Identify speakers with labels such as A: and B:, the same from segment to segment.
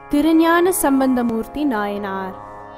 A: திருஞான சம்பந்தமூர்த்தி நாயனார்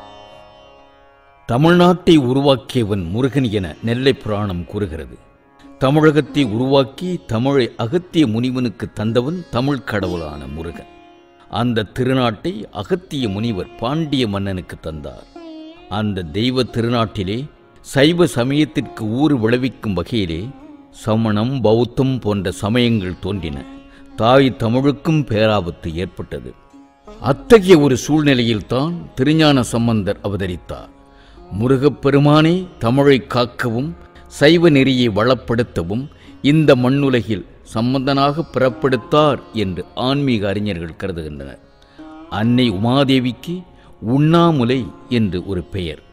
B: தமிழ்நாட்டை உருவாக்கியவன் முருகன் என நெல்லை புராணம் கூறுகிறது தமிழகத்தை உருவாக்கி தமிழை அகத்திய முனிவனுக்கு தந்தவன் தமிழ் கடவுளான முருகன் அந்த திருநாட்டை அகத்திய முனிவர் பாண்டிய மன்னனுக்கு தந்தார் அந்த தெய்வ திருநாட்டிலே சைவ சமயத்திற்கு ஊறு விளைவிக்கும் வகையிலே சமணம் பௌத்தம் போன்ற சமயங்கள் தோன்றின தாய் தமிழுக்கும் பேராபத்து ஏற்பட்டது அத்தகைய ஒரு சூழ்நிலையில்தான் திருஞான சம்பந்தர் அவதரித்தார் முருகப்பெருமானே தமிழை காக்கவும் சைவ நெறியை வளப்படுத்தவும் இந்த மண்ணுலகில் சம்பந்தனாக பிறப்படுத்தார் என்று ஆன்மீக அறிஞர்கள் கருதுகின்றனர் அன்னை உமாதேவிக்கு உண்ணாமுலை என்று ஒரு பெயர்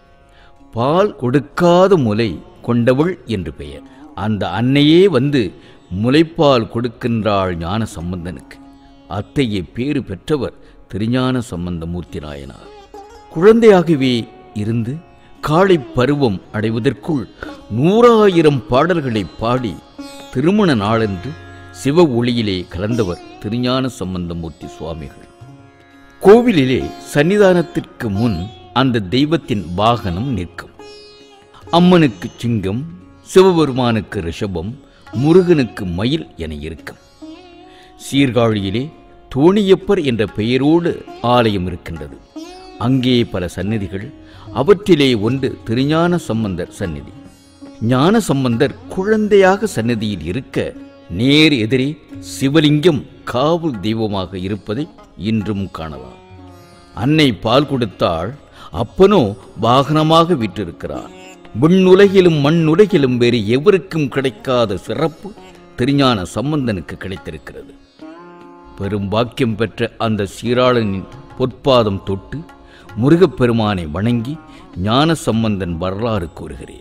B: பால் கொடுக்காத முலை கொண்டவள் என்று பெயர் அந்த அன்னையே வந்து முலைப்பால் கொடுக்கின்றாள் ஞான சம்பந்தனுக்கு அத்தகைய பேறு பெற்றவர் திருஞான சம்பந்தமூர்த்தி நாயனார் குழந்தையாகவே இருந்து காளை பருவம் அடைவதற்குள் நூறாயிரம் பாடல்களை பாடி திருமண நாளன்று சிவ ஒளியிலே கலந்தவர் திருஞான சம்பந்தமூர்த்தி சுவாமிகள் கோவிலிலே சன்னிதானத்திற்கு முன் அந்த தெய்வத்தின் வாகனம் நிற்கும் அம்மனுக்கு சிங்கம் சிவபெருமானுக்கு ரிஷபம் முருகனுக்கு மயில் என இருக்கும் சீர்காழியிலே தோணியப்பர் என்ற பெயரோடு ஆலயம் இருக்கின்றது அங்கே பல சந்நிதிகள் அவற்றிலே ஒன்று திருஞான சம்பந்தர் சந்நிதி ஞான சம்பந்தர் குழந்தையாக சந்நிதியில் இருக்க நேர் எதிரே சிவலிங்கம் காவல் தெய்வமாக இருப்பதை இன்றும் காணலாம் அன்னை பால் கொடுத்தாள் அப்பனோ வாகனமாக விட்டிருக்கிறார் விண்ணுலகிலும் மண்ணுலகிலும் வேறு எவருக்கும் கிடைக்காத சிறப்பு திருஞான சம்பந்தனுக்கு கிடைத்திருக்கிறது பெரும் பாக்கியம் பெற்ற அந்த சீராளனின் பொற்பாதம் தொட்டு முருகப்பெருமானை வணங்கி ஞான சம்பந்தன் வரலாறு கூறுகிறேன்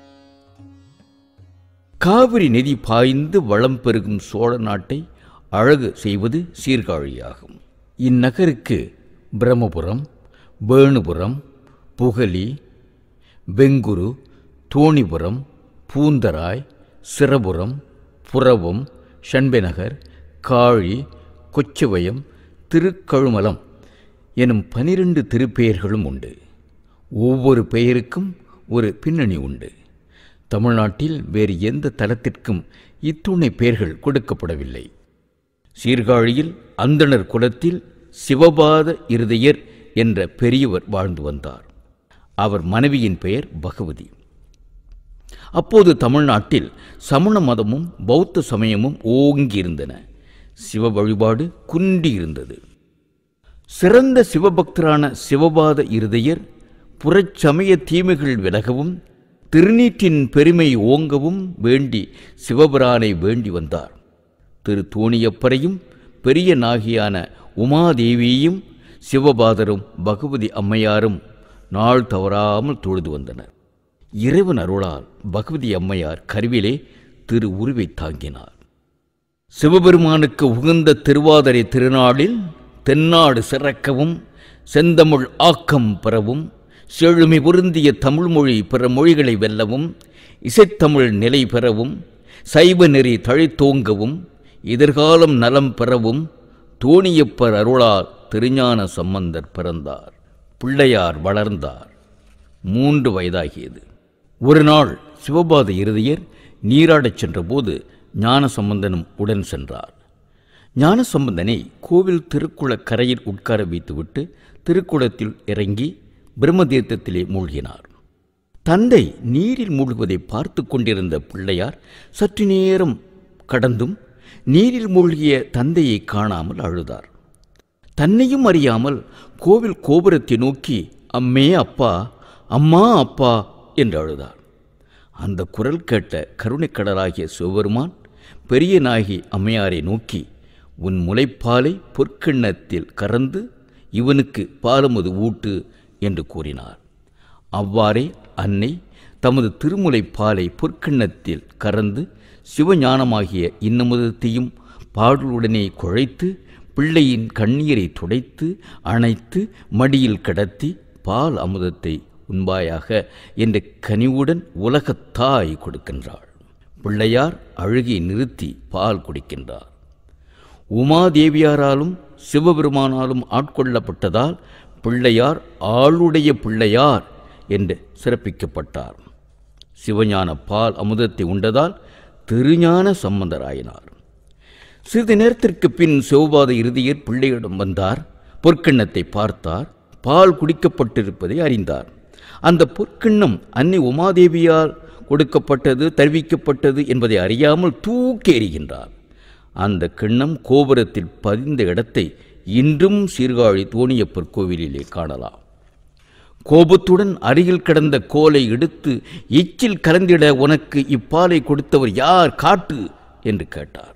B: காவிரி நதி பாய்ந்து வளம் பெருகும் சோழ நாட்டை அழகு செய்வது சீர்காழியாகும் இந்நகருக்கு பிரம்மபுரம் வேணுபுரம் புகலி வெங்குரு தோணிபுரம் பூந்தராய் சிரபுரம் புறவம் ஷண்பெநகர் காழி கொச்சவயம் திருக்கழுமலம் எனும் பனிரெண்டு திருப்பெயர்களும் உண்டு ஒவ்வொரு பெயருக்கும் ஒரு பின்னணி உண்டு தமிழ்நாட்டில் வேறு எந்த தலத்திற்கும் இத்துணை பெயர்கள் கொடுக்கப்படவில்லை சீர்காழியில் அந்தணர் குலத்தில் சிவபாத இருதயர் என்ற பெரியவர் வாழ்ந்து வந்தார் அவர் மனைவியின் பெயர் பகவதி அப்போது தமிழ்நாட்டில் சமண மதமும் பௌத்த சமயமும் ஓங்கி இருந்தன சிவ வழிபாடு குன்றி இருந்தது சிறந்த சிவபக்தரான சிவபாத இருதயர் புறச்சமய தீமைகள் விலகவும் திருநீற்றின் பெருமை ஓங்கவும் வேண்டி சிவபிரானை வேண்டி வந்தார் திரு தோணியப்பரையும் பெரிய நாகியான உமாதேவியையும் சிவபாதரும் பகவதி அம்மையாரும் நாள் தவறாமல் தொழுது வந்தனர் இறைவன் அருளால் பகவதி அம்மையார் கருவிலே திரு உருவை தாங்கினார் சிவபெருமானுக்கு உகந்த திருவாதிரை திருநாளில் தென்னாடு சிறக்கவும் செந்தமிழ் ஆக்கம் பெறவும் செழுமை பொருந்திய தமிழ்மொழி பிற மொழிகளை வெல்லவும் இசைத்தமிழ் நிலை பெறவும் சைவ நெறி தழைத்தோங்கவும் எதிர்காலம் நலம் பெறவும் தோணியப்பர் அருளால் திருஞான சம்பந்தர் பிறந்தார் பிள்ளையார் வளர்ந்தார் மூன்று வயதாகியது ஒரு நாள் சிவபாத இருதயர் நீராடச் சென்றபோது ஞான சம்பந்தனும் உடன் சென்றார் ஞான சம்பந்தனை கோவில் திருக்குளக் கரையில் உட்கார வைத்துவிட்டு திருக்குளத்தில் இறங்கி பிரம்மதீர்த்தத்திலே மூழ்கினார் தந்தை நீரில் மூழ்குவதை பார்த்து கொண்டிருந்த பிள்ளையார் சற்று நேரம் கடந்தும் நீரில் மூழ்கிய தந்தையை காணாமல் அழுதார் தன்னையும் அறியாமல் கோவில் கோபுரத்தை நோக்கி அம்மே அப்பா அம்மா அப்பா என்று அழுதார் அந்த குரல் கேட்ட கருணைக்கடலாகிய சிவபெருமான் பெரிய நாயகி அம்மையாரை நோக்கி உன் முளைப்பாலை பொற்கிண்ணத்தில் கறந்து இவனுக்கு பாலமது ஊட்டு என்று கூறினார் அவ்வாறே அன்னை தமது திருமுலை பாலை பொற்கிண்ணத்தில் கறந்து சிவஞானமாகிய இன்னமுதத்தையும் பாடலுடனே குழைத்து பிள்ளையின் கண்ணீரை துடைத்து அணைத்து மடியில் கிடத்தி பால் அமுதத்தை உண்பாயாக என்ற கனிவுடன் உலகத்தாய் கொடுக்கின்றாள் பிள்ளையார் அழுகை நிறுத்தி பால் குடிக்கின்றார் உமாதேவியாராலும் சிவபெருமானாலும் ஆட்கொள்ளப்பட்டதால் பிள்ளையார் ஆளுடைய பிள்ளையார் என்று சிறப்பிக்கப்பட்டார் சிவஞான பால் அமுதத்தை உண்டதால் திருஞான சம்பந்தராயினார் சிறிது நேரத்திற்கு பின் சிவபாத இறுதியர் பிள்ளையிடம் வந்தார் பொற்கிண்ணத்தை பார்த்தார் பால் குடிக்கப்பட்டிருப்பதை அறிந்தார் அந்த பொற்கிண்ணம் அன்னை உமாதேவியால் கொடுக்கப்பட்டது தருவிக்கப்பட்டது என்பதை அறியாமல் தூக்கி எறிகின்றார் அந்த கிண்ணம் கோபுரத்தில் பதிந்த இடத்தை இன்றும் சீர்காழி தோணியப்பர் கோவிலிலே காணலாம் கோபத்துடன் அருகில் கிடந்த கோலை எடுத்து எச்சில் கலந்திட உனக்கு இப்பாலை கொடுத்தவர் யார் காட்டு என்று கேட்டார்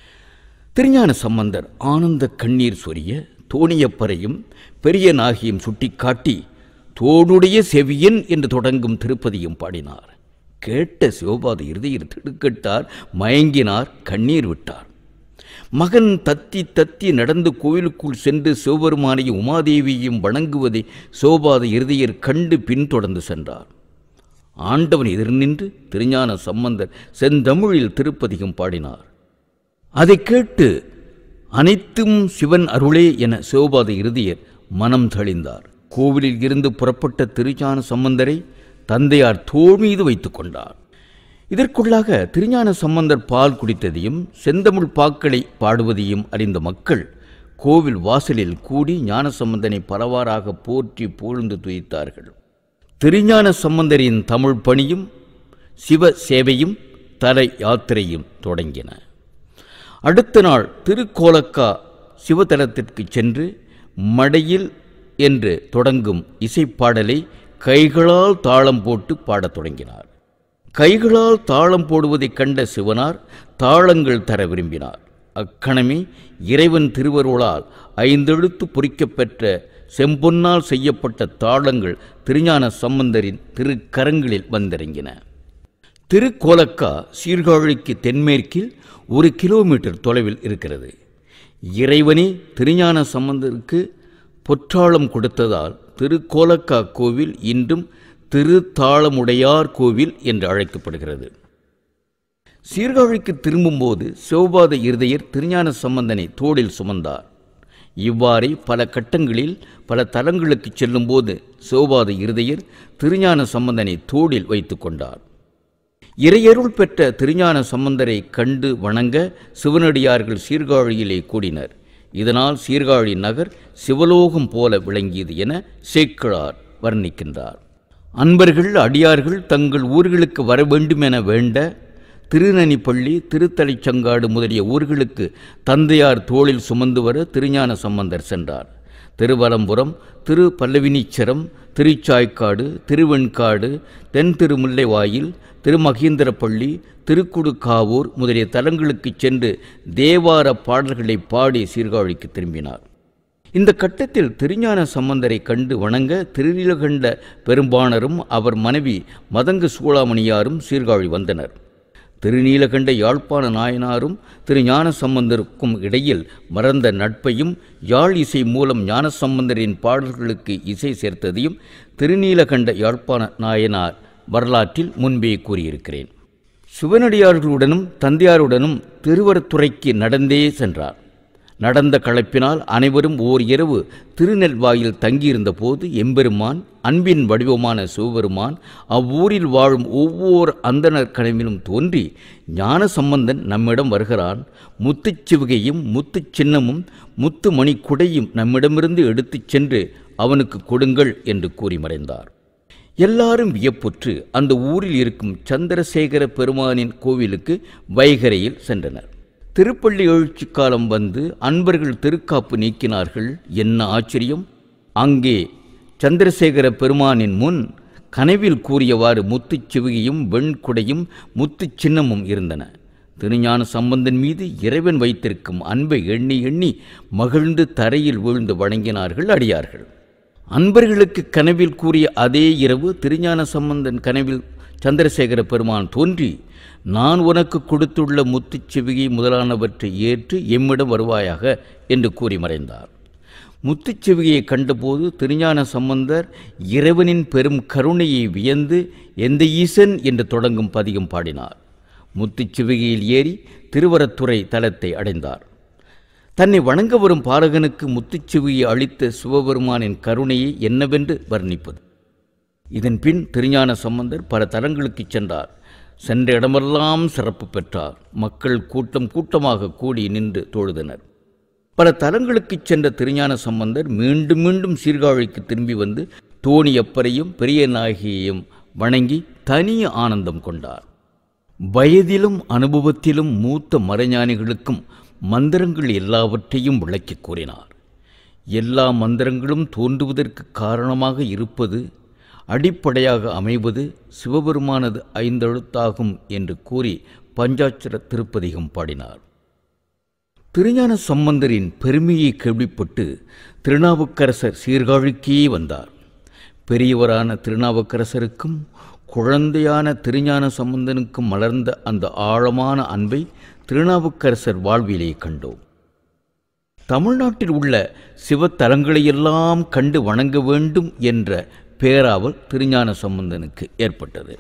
B: திருஞான சம்பந்தர் ஆனந்த கண்ணீர் சொரிய தோணியப்பரையும் பெரிய நாகியும் சுட்டிக்காட்டி தோடுடைய செவியன் என்று தொடங்கும் திருப்பதியும் பாடினார் கேட்ட சிவபாத இறுதியில் திடுக்கிட்டார் மயங்கினார் கண்ணீர் விட்டார் மகன் தத்தி தத்தி நடந்து கோயிலுக்குள் சென்று சிவபெருமானையும் உமாதேவியையும் வணங்குவதை சிவபாத இறுதியர் கண்டு பின்தொடர்ந்து சென்றார் ஆண்டவன் எதிர் நின்று திருஞான சம்பந்தர் செந்தமிழில் திருப்பதிகம் பாடினார் அதை கேட்டு அனைத்தும் சிவன் அருளே என சிவபாத இறுதியர் மனம் தெளிந்தார் கோவிலில் இருந்து புறப்பட்ட திருஞான சம்பந்தரை தந்தையார் தோள் மீது வைத்துக் கொண்டார் இதற்குள்ளாக திருஞான சம்பந்தர் பால் குடித்ததையும் செந்தமிழ் பாக்களை பாடுவதையும் அறிந்த மக்கள் கோவில் வாசலில் கூடி ஞான சம்பந்தனை பலவாறாக போற்றி புகழ்ந்து துதித்தார்கள் திருஞான சம்பந்தரின் தமிழ் பணியும் சிவ சேவையும் தல யாத்திரையும் தொடங்கின அடுத்த நாள் திருக்கோலக்கா சிவதலத்திற்கு சென்று மடையில் என்று தொடங்கும் இசைப்பாடலை கைகளால் தாளம் போட்டு பாடத் தொடங்கினார் கைகளால் தாளம் போடுவதைக் கண்ட சிவனார் தாளங்கள் தர விரும்பினார் அக்கணமே இறைவன் திருவருளால் ஐந்தெழுத்து பொறிக்கப்பெற்ற செம்பொன்னால் செய்யப்பட்ட தாளங்கள் திருஞான சம்பந்தரின் திருக்கரங்களில் வந்திறங்கின திருக்கோலக்கா சீர்காழிக்கு தென்மேற்கில் ஒரு கிலோமீட்டர் தொலைவில் இருக்கிறது இறைவனே திருஞான சம்பந்தருக்கு பொற்றாளம் கொடுத்ததால் திருக்கோலக்கா கோவில் இன்றும் திருத்தாளமுடையார் கோவில் என்று அழைக்கப்படுகிறது சீர்காழிக்கு திரும்பும்போது சிவபாத இருதயர் திருஞான சம்பந்தனை தோளில் சுமந்தார் இவ்வாறே பல கட்டங்களில் பல தலங்களுக்கு செல்லும்போது சிவபாத இருதயர் திருஞான சம்பந்தனை தோளில் வைத்துக் கொண்டார் இறையருள் பெற்ற திருஞான சம்பந்தரை கண்டு வணங்க சிவனடியார்கள் சீர்காழியிலே கூடினர் இதனால் சீர்காழி நகர் சிவலோகம் போல விளங்கியது என சேக்கிழார் வர்ணிக்கின்றார் அன்பர்கள் அடியார்கள் தங்கள் ஊர்களுக்கு வர வேண்டுமென வேண்ட திருநனிப்பள்ளி திருத்தலைச்சங்காடு முதலிய ஊர்களுக்கு தந்தையார் தோளில் சுமந்து வர திருஞான சம்பந்தர் சென்றார் திருவலம்புரம் திரு பல்லவினீச்சரம் திருச்சாய்க்காடு திருவெண்காடு தென் திருமுல்லைவாயில் திருமகேந்திரப்பள்ளி திருக்குடுக்காவூர் முதலிய தலங்களுக்குச் சென்று தேவார பாடல்களை பாடி சீர்காழிக்கு திரும்பினார் இந்த கட்டத்தில் திருஞான சம்பந்தரை கண்டு வணங்க திருநீலகண்ட பெரும்பாணரும் அவர் மனைவி மதங்க சூளாமணியாரும் சீர்காழி வந்தனர் திருநீலகண்ட யாழ்ப்பாண நாயனாரும் திரு ஞான சம்பந்தருக்கும் இடையில் மறந்த நட்பையும் யாழ் இசை மூலம் ஞானசம்பந்தரின் பாடல்களுக்கு இசை சேர்த்ததையும் திருநீலகண்ட யாழ்ப்பாண நாயனார் வரலாற்றில் முன்பே கூறியிருக்கிறேன் சிவனடியார்களுடனும் தந்தையாருடனும் திருவரத்துறைக்கு நடந்தே சென்றார் நடந்த களைப்பினால் அனைவரும் ஓர் இரவு திருநெல்வாயில் தங்கியிருந்த போது எம்பெருமான் அன்பின் வடிவமான சிவபெருமான் அவ்வூரில் வாழும் ஒவ்வொரு அந்தணர் கனவிலும் தோன்றி ஞான சம்பந்தன் நம்மிடம் வருகிறான் முத்துச் சிவிகையும் முத்துச் சின்னமும் முத்து மணி குடையும் நம்மிடமிருந்து எடுத்துச் சென்று அவனுக்கு கொடுங்கள் என்று கூறி மறைந்தார் எல்லாரும் வியப்புற்று அந்த ஊரில் இருக்கும் சந்திரசேகர பெருமானின் கோவிலுக்கு வைகரையில் சென்றனர் திருப்பள்ளி எழுச்சி காலம் வந்து அன்பர்கள் திருக்காப்பு நீக்கினார்கள் என்ன ஆச்சரியம் அங்கே சந்திரசேகர பெருமானின் முன் கனவில் கூறியவாறு முத்துச் சிவிகையும் வெண்குடையும் முத்துச் சின்னமும் இருந்தன திருஞான சம்பந்தன் மீது இறைவன் வைத்திருக்கும் அன்பை எண்ணி எண்ணி மகிழ்ந்து தரையில் வீழ்ந்து வணங்கினார்கள் அடியார்கள் அன்பர்களுக்கு கனவில் கூறிய அதே இரவு திருஞான சம்பந்தன் கனவில் சந்திரசேகர பெருமான் தோன்றி நான் உனக்கு கொடுத்துள்ள முத்துச் செவிகை முதலானவற்றை ஏற்று எம்மிடம் வருவாயாக என்று கூறி மறைந்தார் முத்துச் செவிகையை கண்டபோது திருஞான சம்பந்தர் இறைவனின் பெரும் கருணையை வியந்து எந்த ஈசன் என்று தொடங்கும் பதிகம் பாடினார் முத்துச் சிவிகையில் ஏறி திருவரத்துறை தலத்தை அடைந்தார் தன்னை வணங்க வரும் பாலகனுக்கு முத்துச்சுவியை அளித்த சிவபெருமானின் கருணையை என்னவென்று வர்ணிப்பது இதன் பின் திருஞான சம்பந்தர் பல தலங்களுக்குச் சென்றார் சென்ற இடமெல்லாம் சிறப்பு பெற்றார் மக்கள் கூட்டம் கூட்டமாக கூடி நின்று தொழுதனர் பல தலங்களுக்குச் சென்ற திருஞான சம்பந்தர் மீண்டும் மீண்டும் சீர்காழிக்கு திரும்பி வந்து தோணியப்பரையும் பெரிய நாயகியையும் வணங்கி தனிய ஆனந்தம் கொண்டார் வயதிலும் அனுபவத்திலும் மூத்த மறைஞானிகளுக்கும் மந்திரங்கள் எல்லாவற்றையும் விளக்கிக் கூறினார் எல்லா மந்திரங்களும் தோன்றுவதற்கு காரணமாக இருப்பது அடிப்படையாக அமைவது சிவபெருமானது ஐந்தெழுத்தாகும் என்று கூறி பஞ்சாட்சர திருப்பதிகம் பாடினார் திருஞான சம்பந்தரின் பெருமையை கேள்விப்பட்டு திருநாவுக்கரசர் சீர்காழிக்கே வந்தார் பெரியவரான திருநாவுக்கரசருக்கும் குழந்தையான திருஞான சம்பந்தனுக்கும் மலர்ந்த அந்த ஆழமான அன்பை திருநாவுக்கரசர் வாழ்விலே கண்டோம் தமிழ்நாட்டில் உள்ள சிவத்தலங்களையெல்லாம் கண்டு வணங்க வேண்டும் என்ற பேராவல் திருஞான சம்பந்தனுக்கு ஏற்பட்டது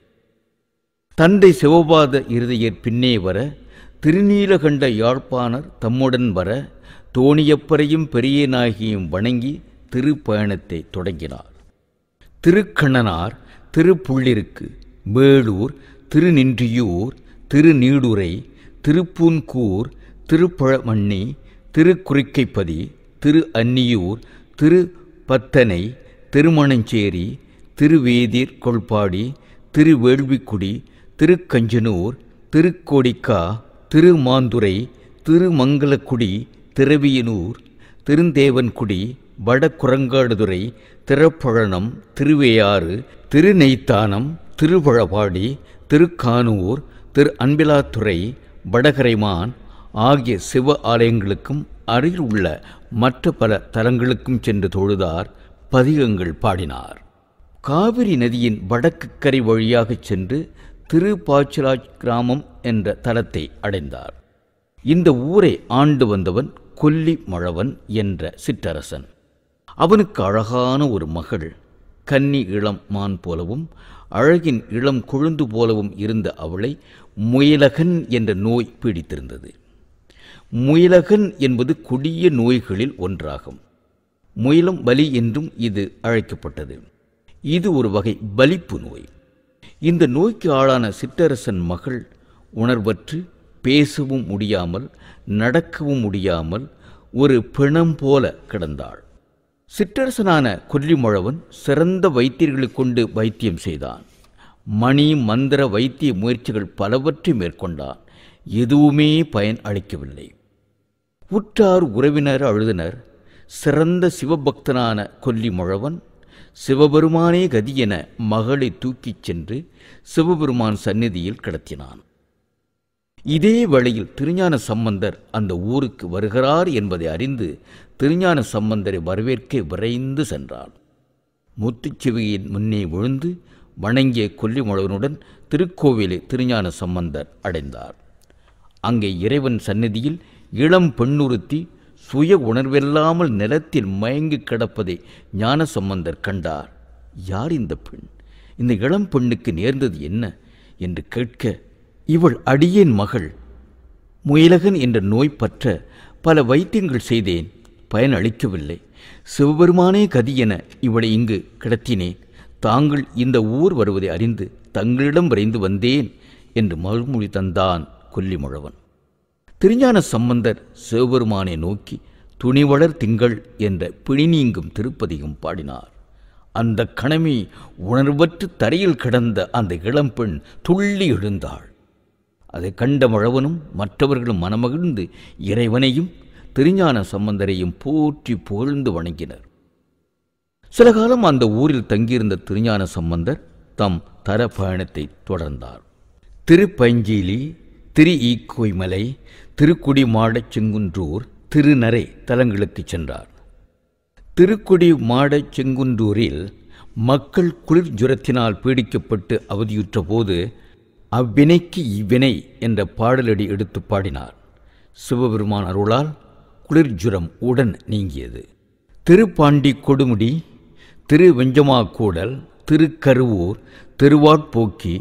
B: தந்தை சிவபாத இருதயர் பின்னே வர திருநீலகண்ட யாழ்ப்பாணர் தம்முடன் வர தோணியப்பரையும் பெரிய நாயகியும் வணங்கி திருப்பயணத்தை தொடங்கினார் திருக்கண்ணனார் திருப்புள்ளிருக்கு வேளூர் திருநின்றியூர் திருநீடுரை திருப்பூன்கூர் திருப்பழமண்ணி திருக்குறிக்கைப்பதி திரு அன்னியூர் திரு பத்தனை திருமணஞ்சேரி திருவேதிர் கொள்பாடி திருவேள்விக்குடி திருக்கஞ்சனூர் திருக்கோடிக்கா திருமாந்துரை திருமங்கலக்குடி திரவியனூர் திருந்தேவன்குடி வடகுரங்காடுதுறை திறப்பழனம் திருவையாறு திருநெய்த்தானம் திருவழபாடி திருக்கானூர் திரு அன்பிலாத்துறை வடகரைமான் ஆகிய சிவ ஆலயங்களுக்கும் அருகில் உள்ள மற்ற பல தலங்களுக்கும் சென்று தொழுதார் பதிகங்கள் பாடினார் காவிரி நதியின் வடக்கு கரை வழியாகச் சென்று திருப்பாச்சிராஜ் கிராமம் என்ற தலத்தை அடைந்தார் இந்த ஊரை ஆண்டு வந்தவன் கொல்லி மழவன் என்ற சிற்றரசன் அவனுக்கு அழகான ஒரு மகள் கன்னி இளம் மான் போலவும் அழகின் இளம் கொழுந்து போலவும் இருந்த அவளை முயலகன் என்ற நோய் பீடித்திருந்தது முயலகன் என்பது கொடிய நோய்களில் ஒன்றாகும் முயலம் பலி என்றும் இது அழைக்கப்பட்டது இது ஒரு வகை பலிப்பு நோய் இந்த நோய்க்கு ஆளான சிற்றரசன் மகள் உணர்வற்று பேசவும் முடியாமல் நடக்கவும் முடியாமல் ஒரு பிணம் போல கிடந்தாள் சிற்றரசனான கொல்லிமழவன் சிறந்த வைத்தியர்களைக் கொண்டு வைத்தியம் செய்தான் மணி மந்திர வைத்திய முயற்சிகள் பலவற்றை மேற்கொண்டான் எதுவுமே பயன் அளிக்கவில்லை உற்றார் உறவினர் அழுதினர் சிறந்த சிவபக்தனான கொல்லிமழவன் சிவபெருமானே கதி என மகளை தூக்கிச் சென்று சிவபெருமான் சந்நிதியில் கடத்தினான் இதே வேளையில் திருஞான சம்பந்தர் அந்த ஊருக்கு வருகிறார் என்பதை அறிந்து திருஞான சம்பந்தரை வரவேற்க விரைந்து சென்றான் முத்துச்சிவியின் முன்னே விழுந்து வணங்கிய கொல்லிமழவனுடன் திருக்கோவிலை திருஞான சம்பந்தர் அடைந்தார் அங்கே இறைவன் சந்நிதியில் இளம் பெண்ணுறுத்தி சுய உணர்வில்லாமல் நிலத்தில் மயங்கி கிடப்பதை ஞான சம்பந்தர் கண்டார் யார் இந்த பெண் இந்த இளம் பெண்ணுக்கு நேர்ந்தது என்ன என்று கேட்க இவள் அடியேன் மகள் முயலகன் என்ற நோய் பற்ற பல வைத்தியங்கள் செய்தேன் பயன் அளிக்கவில்லை சிவபெருமானே கதி என இவளை இங்கு கிடத்தினேன் தாங்கள் இந்த ஊர் வருவதை அறிந்து தங்களிடம் விரைந்து வந்தேன் என்று மறுமொழி தந்தான் கொல்லிமுழவன் திருஞான சம்பந்தர் சிவபெருமானை நோக்கி துணிவளர் திங்கள் என்ற பிணிநீங்கும் திருப்பதியும் பாடினார் அந்த கணமே உணர்வற்று தரையில் கிடந்த அந்த இளம்பெண் துள்ளி எழுந்தாள் அதை கண்ட மழவனும் மற்றவர்களும் மனமகிழ்ந்து இறைவனையும் திருஞான சம்பந்தரையும் போற்றி புகழ்ந்து வணங்கினர் சில காலம் அந்த ஊரில் தங்கியிருந்த திருஞான சம்பந்தர் தம் தர பயணத்தை தொடர்ந்தார் திருப்பஞ்சீலி திரு ஈக்கோய்மலை திருக்குடி மாடச் செங்குன்றூர் திருநரை தலங்களுக்குச் சென்றார் திருக்குடி மாடச் செங்குன்றூரில் மக்கள் குளிர் ஜுரத்தினால் பீடிக்கப்பட்டு அவதியுற்ற போது அவ்வினைக்கு இவ்வினை என்ற பாடலடி எடுத்து பாடினார் சிவபெருமான் அருளால் குளிர்ஜுரம் உடன் நீங்கியது திருப்பாண்டி கொடுமுடி திரு வெஞ்சமாக்கூடல் திருக்கருவூர் திருவாட்போக்கி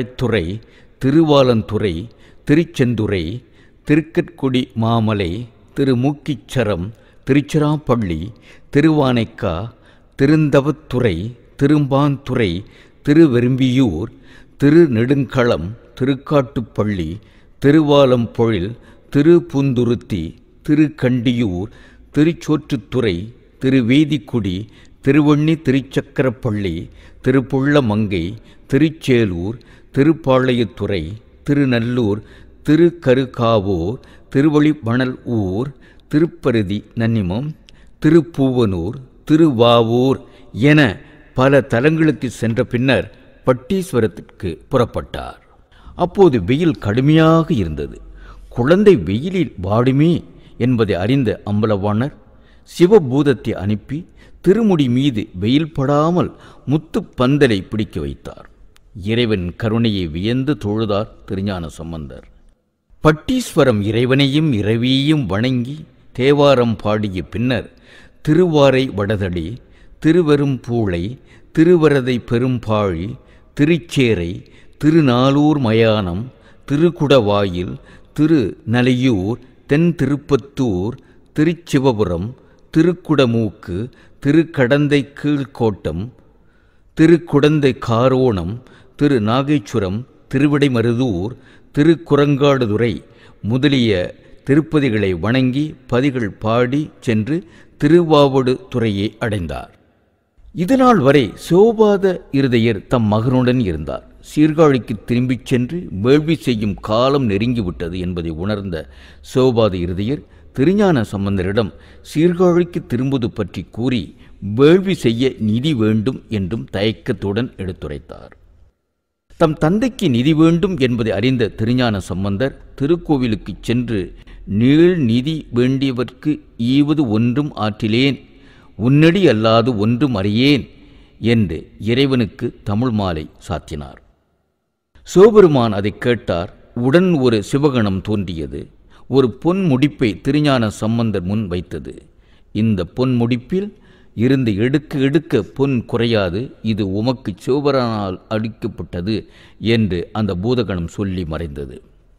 B: திருப்பராய்த்துறை திருவாலந்துறை திருச்செந்துறை திருக்கற்குடி மாமலை திருமூக்கிச்சரம் திருச்சிராப்பள்ளி திருவானைக்கா திருந்தவத்துறை திரும்பாந்துறை திருவெரும்பியூர் திருநெடுங்களம் திருக்காட்டுப்பள்ளி திருவாலம்பொழில் திருப்புந்துருத்தி திருக்கண்டியூர் திருச்சோற்றுத்துறை திருவேதிக்குடி திருவண்ணி திருச்சக்கரப்பள்ளி திருப்புள்ளமங்கை திருச்சேலூர் திருப்பாளையத்துறை திருநல்லூர் திருக்கருக்காவூர் திருவழிமணல் ஊர் திருப்பருதி நன்னிமம் திருப்பூவனூர் திருவாவூர் என பல தலங்களுக்கு சென்ற பின்னர் பட்டீஸ்வரத்திற்கு புறப்பட்டார் அப்போது வெயில் கடுமையாக இருந்தது குழந்தை வெயிலில் வாடுமே என்பதை அறிந்த அம்பலவாணர் சிவபூதத்தை அனுப்பி திருமுடி மீது வெயில் படாமல் முத்து பந்தலை பிடிக்க வைத்தார் இறைவன் கருணையை வியந்து தொழுதார் திருஞான சம்பந்தர் பட்டீஸ்வரம் இறைவனையும் இரவியையும் வணங்கி தேவாரம் பாடிய பின்னர் திருவாரை வடதடி திருவெரும்பூளை திருவரதை பெரும்பாழி திருச்சேரை திருநாளூர் மயானம் திருக்குடவாயில் திருநலையூர் தென் திருப்பத்தூர் திருச்சிவபுரம் திருக்குடமூக்கு திருக்கடந்தை கீழ்கோட்டம் திருக்குடந்தை காரோணம் திரு நாகேஸ்வரம் திருவிடைமருதூர் திருக்குரங்காடுதுறை முதலிய திருப்பதிகளை வணங்கி பதிகள் பாடி சென்று திருவாவடு துறையை அடைந்தார் இதனால் வரை சிவபாத இருதயர் தம் மகனுடன் இருந்தார் சீர்காழிக்கு திரும்பிச் சென்று வேள்வி செய்யும் காலம் நெருங்கிவிட்டது என்பதை உணர்ந்த சிவபாத இருதயர் திருஞான சம்பந்தரிடம் சீர்காழிக்கு திரும்புவது பற்றி கூறி வேள்வி செய்ய நிதி வேண்டும் என்றும் தயக்கத்துடன் எடுத்துரைத்தார் தம் தந்தைக்கு நிதி வேண்டும் என்பதை அறிந்த திருஞான சம்பந்தர் திருக்கோவிலுக்குச் சென்று நீள் நிதி வேண்டியவர்க்கு ஈவது ஒன்றும் ஆற்றிலேன் உன்னடி அல்லாது ஒன்றும் அறியேன் என்று இறைவனுக்கு தமிழ் மாலை சாத்தினார் சிவபெருமான் அதைக் கேட்டார் உடன் ஒரு சிவகணம் தோன்றியது ஒரு பொன் முடிப்பை திருஞான சம்பந்தர் முன் வைத்தது இந்த பொன் முடிப்பில் இருந்து எடுக்க எடுக்க பொன் குறையாது இது உமக்கு சிவபெருமானால் அளிக்கப்பட்டது என்று அந்த பூதகணம் சொல்லி மறைந்தது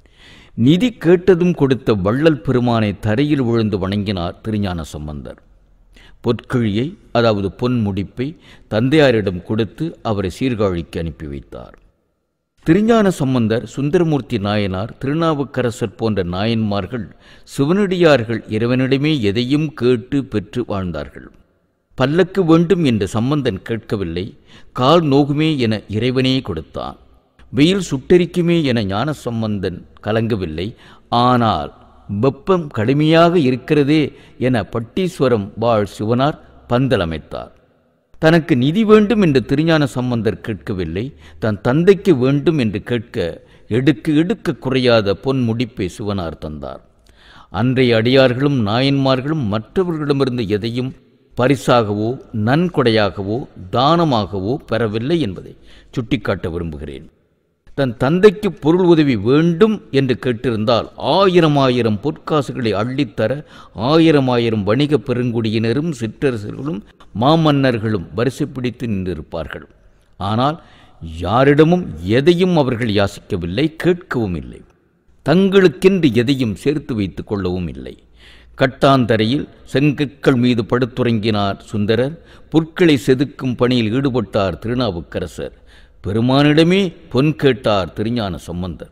B: நிதி கேட்டதும் கொடுத்த வள்ளல் பெருமானை தரையில் விழுந்து வணங்கினார் திருஞான சம்பந்தர் பொற்கிழியை அதாவது பொன் முடிப்பை தந்தையாரிடம் கொடுத்து அவரை சீர்காழிக்கு அனுப்பி வைத்தார் திருஞான சம்பந்தர் சுந்தரமூர்த்தி நாயனார் திருநாவுக்கரசர் போன்ற நாயன்மார்கள் சிவனடியார்கள் இறைவனிடமே எதையும் கேட்டு பெற்று வாழ்ந்தார்கள் பல்லக்கு வேண்டும் என்று சம்பந்தன் கேட்கவில்லை கால் நோகுமே என இறைவனே கொடுத்தான் வெயில் சுட்டெரிக்குமே என ஞான சம்பந்தன் கலங்கவில்லை ஆனால் வெப்பம் கடுமையாக இருக்கிறதே என பட்டீஸ்வரம் வாழ் சிவனார் பந்தல் அமைத்தார் தனக்கு நிதி வேண்டும் என்று திருஞான சம்பந்தர் கேட்கவில்லை தன் தந்தைக்கு வேண்டும் என்று கேட்க எடுக்க எடுக்க குறையாத பொன் முடிப்பை சிவனார் தந்தார் அன்றைய அடியார்களும் நாயன்மார்களும் மற்றவர்களிடமிருந்து எதையும் பரிசாகவோ நன்கொடையாகவோ தானமாகவோ பெறவில்லை என்பதை சுட்டிக்காட்ட விரும்புகிறேன் தன் தந்தைக்கு பொருள் உதவி வேண்டும் என்று கேட்டிருந்தால் ஆயிரம் ஆயிரம் பொற்காசுகளை அள்ளித்தர ஆயிரம் ஆயிரம் வணிக பெருங்குடியினரும் சிற்றரசர்களும் மாமன்னர்களும் வரிசை பிடித்து நின்றிருப்பார்கள் ஆனால் யாரிடமும் எதையும் அவர்கள் யாசிக்கவில்லை கேட்கவும் இல்லை தங்களுக்கென்று எதையும் சேர்த்து வைத்துக் கொள்ளவும் இல்லை கட்டாந்தரையில் செங்கற்கள் மீது படுத்துறங்கினார் சுந்தரர் புற்களை செதுக்கும் பணியில் ஈடுபட்டார் திருநாவுக்கரசர் பெருமானிடமே பொன் கேட்டார் திருஞான சம்பந்தர்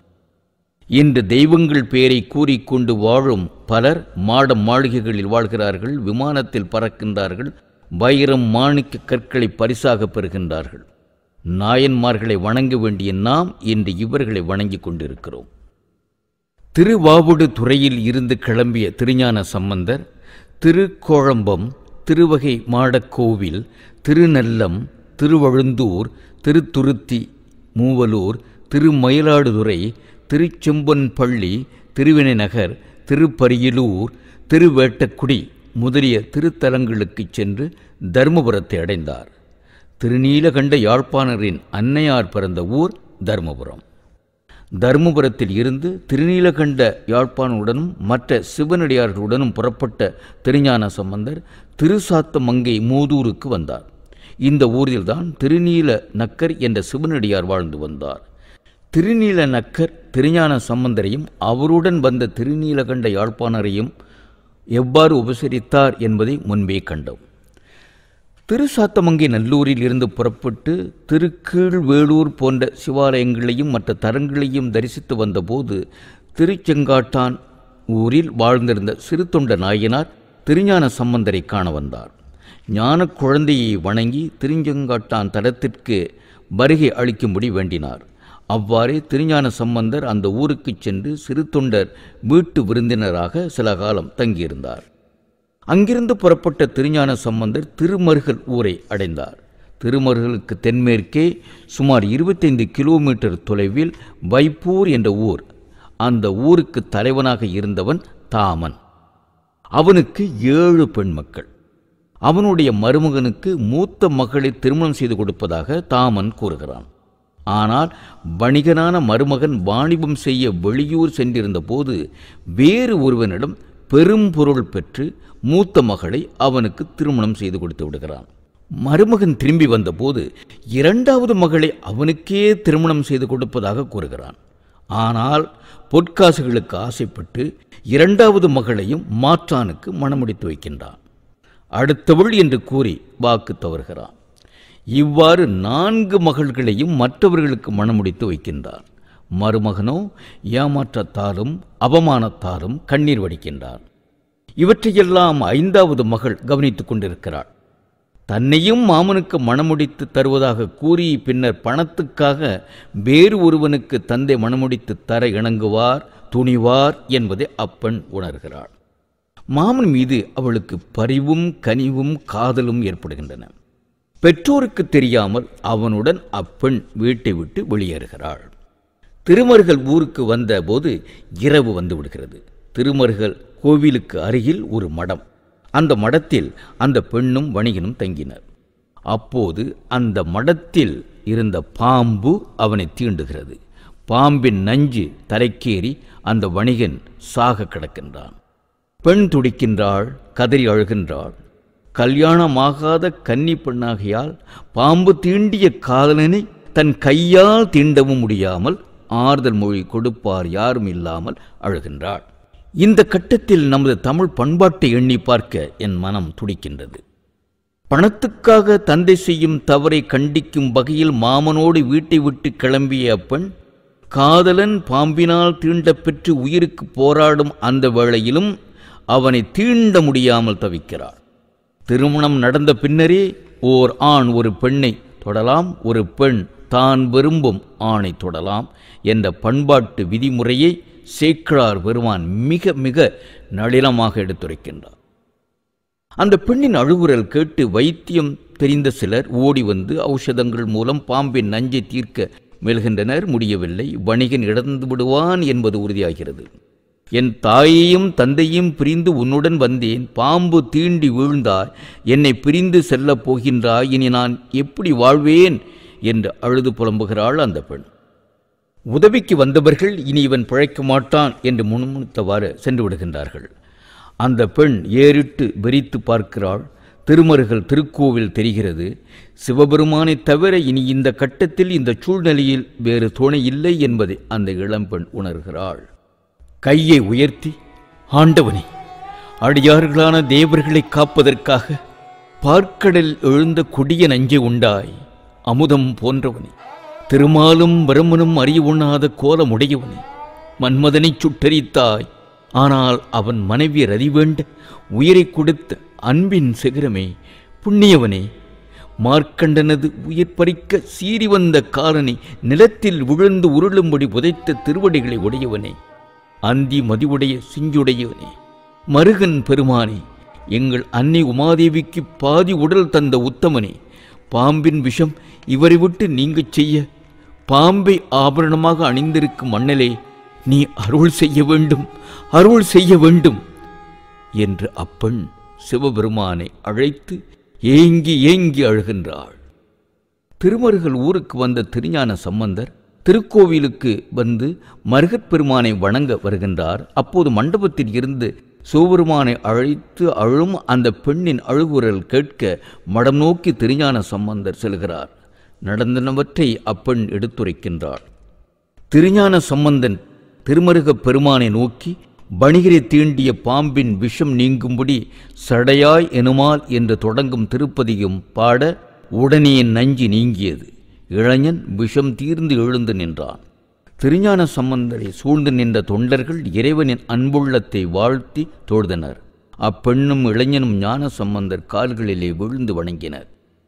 B: இன்று தெய்வங்கள் பெயரை கூறிக்கொண்டு வாழும் பலர் மாட மாளிகைகளில் வாழ்கிறார்கள் விமானத்தில் பறக்கின்றார்கள் வைரம் மாணிக்க கற்களை பரிசாக பெறுகின்றார்கள் நாயன்மார்களை வணங்க வேண்டிய நாம் இன்று இவர்களை வணங்கிக் கொண்டிருக்கிறோம் திருவாவுடு துறையில் இருந்து கிளம்பிய திருஞான சம்பந்தர் திருக்கோழம்பம் திருவகை மாடக்கோவில் திருநல்லம் திருவழுந்தூர் திருத்துருத்தி மூவலூர் திருமயிலாடுதுறை திருச்செம்பன்பள்ளி திருவினைநகர் திருப்பரியலூர் திருவேட்டக்குடி முதலிய திருத்தலங்களுக்குச் சென்று தருமபுரத்தை அடைந்தார் திருநீலகண்ட யாழ்ப்பாணரின் அன்னையார் பிறந்த ஊர் தருமபுரம் தருமபுரத்தில் இருந்து திருநீலகண்ட யாழ்ப்பாணனுடனும் மற்ற சிவனடியார்களுடனும் புறப்பட்ட திருஞான சம்பந்தர் திருசாத்த மங்கை மூதூருக்கு வந்தார் இந்த ஊரில்தான் திருநீல நக்கர் என்ற சிவனடியார் வாழ்ந்து வந்தார் திருநீல நக்கர் திருஞான சம்பந்தரையும் அவருடன் வந்த திருநீலகண்ட யாழ்ப்பாணரையும் எவ்வாறு உபசரித்தார் என்பதை முன்பே கண்டோம் திருசாத்தமங்கை நல்லூரில் இருந்து புறப்பட்டு திருக்கீழ்வேளூர் போன்ற சிவாலயங்களையும் மற்ற தரங்களையும் தரிசித்து வந்தபோது திருச்செங்காட்டான் ஊரில் வாழ்ந்திருந்த சிறு தொண்ட நாயனார் திருஞான சம்பந்தரை காண வந்தார் ஞான குழந்தையை வணங்கி திருச்செங்காட்டான் தலத்திற்கு வருகை அளிக்கும்படி வேண்டினார் அவ்வாறே திருஞான சம்பந்தர் அந்த ஊருக்குச் சென்று சிறு தொண்டர் வீட்டு விருந்தினராக சில காலம் தங்கியிருந்தார் அங்கிருந்து புறப்பட்ட திருஞான சம்பந்தர் திருமருகல் ஊரை அடைந்தார் திருமருகலுக்கு தென்மேற்கே சுமார் இருபத்தைந்து கிலோமீட்டர் தொலைவில் வைப்பூர் என்ற ஊர் அந்த ஊருக்கு தலைவனாக இருந்தவன் தாமன் அவனுக்கு ஏழு பெண் மக்கள் அவனுடைய மருமகனுக்கு மூத்த மகளை திருமணம் செய்து கொடுப்பதாக தாமன் கூறுகிறான் ஆனால் வணிகனான மருமகன் வாணிபம் செய்ய வெளியூர் சென்றிருந்த போது வேறு ஒருவனிடம் பெரும் பொருள் பெற்று மூத்த மகளை அவனுக்கு திருமணம் செய்து கொடுத்து விடுகிறான் மருமகன் திரும்பி வந்தபோது இரண்டாவது மகளை அவனுக்கே திருமணம் செய்து கொடுப்பதாக கூறுகிறான் ஆனால் பொற்காசுகளுக்கு ஆசைப்பட்டு இரண்டாவது மகளையும் மாற்றானுக்கு மணமுடித்து வைக்கின்றான் அடுத்தவள் என்று கூறி வாக்கு தவறுகிறான் இவ்வாறு நான்கு மகள்களையும் மற்றவர்களுக்கு மணமுடித்து வைக்கின்றார் மருமகனோ ஏமாற்றத்தாலும் அவமானத்தாலும் கண்ணீர் வடிக்கின்றார் இவற்றையெல்லாம் ஐந்தாவது மகள் கவனித்துக் கொண்டிருக்கிறாள் தன்னையும் மாமனுக்கு மணமுடித்து தருவதாக கூறி பின்னர் பணத்துக்காக வேறு ஒருவனுக்கு தந்தை மணமுடித்து தர இணங்குவார் துணிவார் என்பதை அப்பெண் உணர்கிறாள் மாமன் மீது அவளுக்கு பரிவும் கனிவும் காதலும் ஏற்படுகின்றன பெற்றோருக்கு தெரியாமல் அவனுடன் அப்பெண் வீட்டை விட்டு வெளியேறுகிறாள் திருமருகல் ஊருக்கு வந்தபோது இரவு வந்து விடுகிறது திருமருகல் கோவிலுக்கு அருகில் ஒரு மடம் அந்த மடத்தில் அந்த பெண்ணும் வணிகனும் தங்கினர் அப்போது அந்த மடத்தில் இருந்த பாம்பு அவனை தீண்டுகிறது பாம்பின் நஞ்சு தலைக்கேறி அந்த வணிகன் சாக கிடக்கின்றான் பெண் துடிக்கின்றாள் கதறி அழுகின்றாள் கல்யாணமாகாத கன்னி பெண்ணாகையால் பாம்பு தீண்டிய காதலனை தன் கையால் தீண்டவும் முடியாமல் ஆறுதல் மொழி கொடுப்பார் யாரும் இல்லாமல் அழுகின்றாள் இந்த கட்டத்தில் நமது தமிழ் பண்பாட்டை எண்ணி பார்க்க என் மனம் துடிக்கின்றது பணத்துக்காக தந்தை செய்யும் தவறை கண்டிக்கும் வகையில் மாமனோடு வீட்டை விட்டு கிளம்பிய அப்பெண் காதலன் பாம்பினால் தீண்டப் பெற்று உயிருக்கு போராடும் அந்த வேளையிலும் அவனை தீண்ட முடியாமல் தவிக்கிறாள் திருமணம் நடந்த பின்னரே ஓர் ஆண் ஒரு பெண்ணை தொடலாம் ஒரு பெண் தான் விரும்பும் ஆணை தொடலாம் என்ற பண்பாட்டு விதிமுறையை சேக்கிழார் பெருமான் மிக மிக நளினமாக எடுத்துரைக்கின்றார் அந்த பெண்ணின் அழுகுரல் கேட்டு வைத்தியம் தெரிந்த சிலர் ஓடி வந்து ஔஷதங்கள் மூலம் பாம்பின் நஞ்சை தீர்க்க முயல்கின்றனர் முடியவில்லை வணிகன் இழந்து விடுவான் என்பது உறுதியாகிறது என் தாயையும் தந்தையும் பிரிந்து உன்னுடன் வந்தேன் பாம்பு தீண்டி வீழ்ந்தாய் என்னை பிரிந்து செல்லப் போகின்றாய் இனி நான் எப்படி வாழ்வேன் என்று அழுது புலம்புகிறாள் அந்த பெண் உதவிக்கு வந்தவர்கள் இனி இவன் பிழைக்க மாட்டான் என்று முணுமுணுத்தவாறு சென்று விடுகின்றார்கள் அந்த பெண் ஏறிட்டு வெறித்து பார்க்கிறாள் திருமருகல் திருக்கோவில் தெரிகிறது சிவபெருமானை தவிர இனி இந்த கட்டத்தில் இந்த சூழ்நிலையில் வேறு துணை இல்லை என்பதை அந்த இளம்பெண் உணர்கிறாள் கையை உயர்த்தி ஆண்டவனே அடியார்களான தேவர்களை காப்பதற்காக பார்க்கடல் எழுந்த கொடிய நஞ்சை உண்டாய் அமுதம் போன்றவனே திருமாலும் பிரம்மனும் அறிய உண்ணாத கோலமுடையவனே மன்மதனைச் சுட்டரித்தாய் ஆனால் அவன் மனைவி ரதிவேண்ட உயிரை கொடுத்த அன்பின் சிகரமே புண்ணியவனே மார்க்கண்டனது உயிர் பறிக்க சீறி வந்த காலனை நிலத்தில் விழுந்து உருளும்படி புதைத்த திருவடிகளை உடையவனே அந்தி மதிவுடைய சிஞ்சுடையவனே மருகன் பெருமானே எங்கள் அன்னை உமாதேவிக்கு பாதி உடல் தந்த உத்தமனே பாம்பின் விஷம் இவரை விட்டு நீங்கச் செய்ய பாம்பை ஆபரணமாக அணிந்திருக்கும் மண்ணலே நீ அருள் செய்ய வேண்டும் அருள் செய்ய வேண்டும் என்று அப்பெண் சிவபெருமானை அழைத்து ஏங்கி ஏங்கி அழுகின்றாள் திருமருகல் ஊருக்கு வந்த திருஞான சம்பந்தர் திருக்கோவிலுக்கு வந்து மருகத் பெருமானை வணங்க வருகின்றார் அப்போது மண்டபத்தில் இருந்து சிவபெருமானை அழைத்து அழும் அந்த பெண்ணின் அழுகுரல் கேட்க மடம் நோக்கி திருஞான சம்பந்தர் செல்கிறார் நடந்தனவற்றை அப்பெண் எடுத்துரைக்கின்றாள் திருஞான சம்பந்தன் திருமருகப் பெருமானை நோக்கி வணிகரை தீண்டிய பாம்பின் விஷம் நீங்கும்படி சடையாய் எனுமால் என்று தொடங்கும் திருப்பதியும் பாட உடனே நஞ்சு நீங்கியது இளைஞன் விஷம் தீர்ந்து எழுந்து நின்றான் திருஞான சம்பந்தரை சூழ்ந்து நின்ற தொண்டர்கள் இறைவனின் அன்புள்ளத்தை வாழ்த்தி தொழுதனர் அப்பெண்ணும் இளைஞனும் ஞான சம்பந்தர் கால்களிலே விழுந்து வணங்கினர்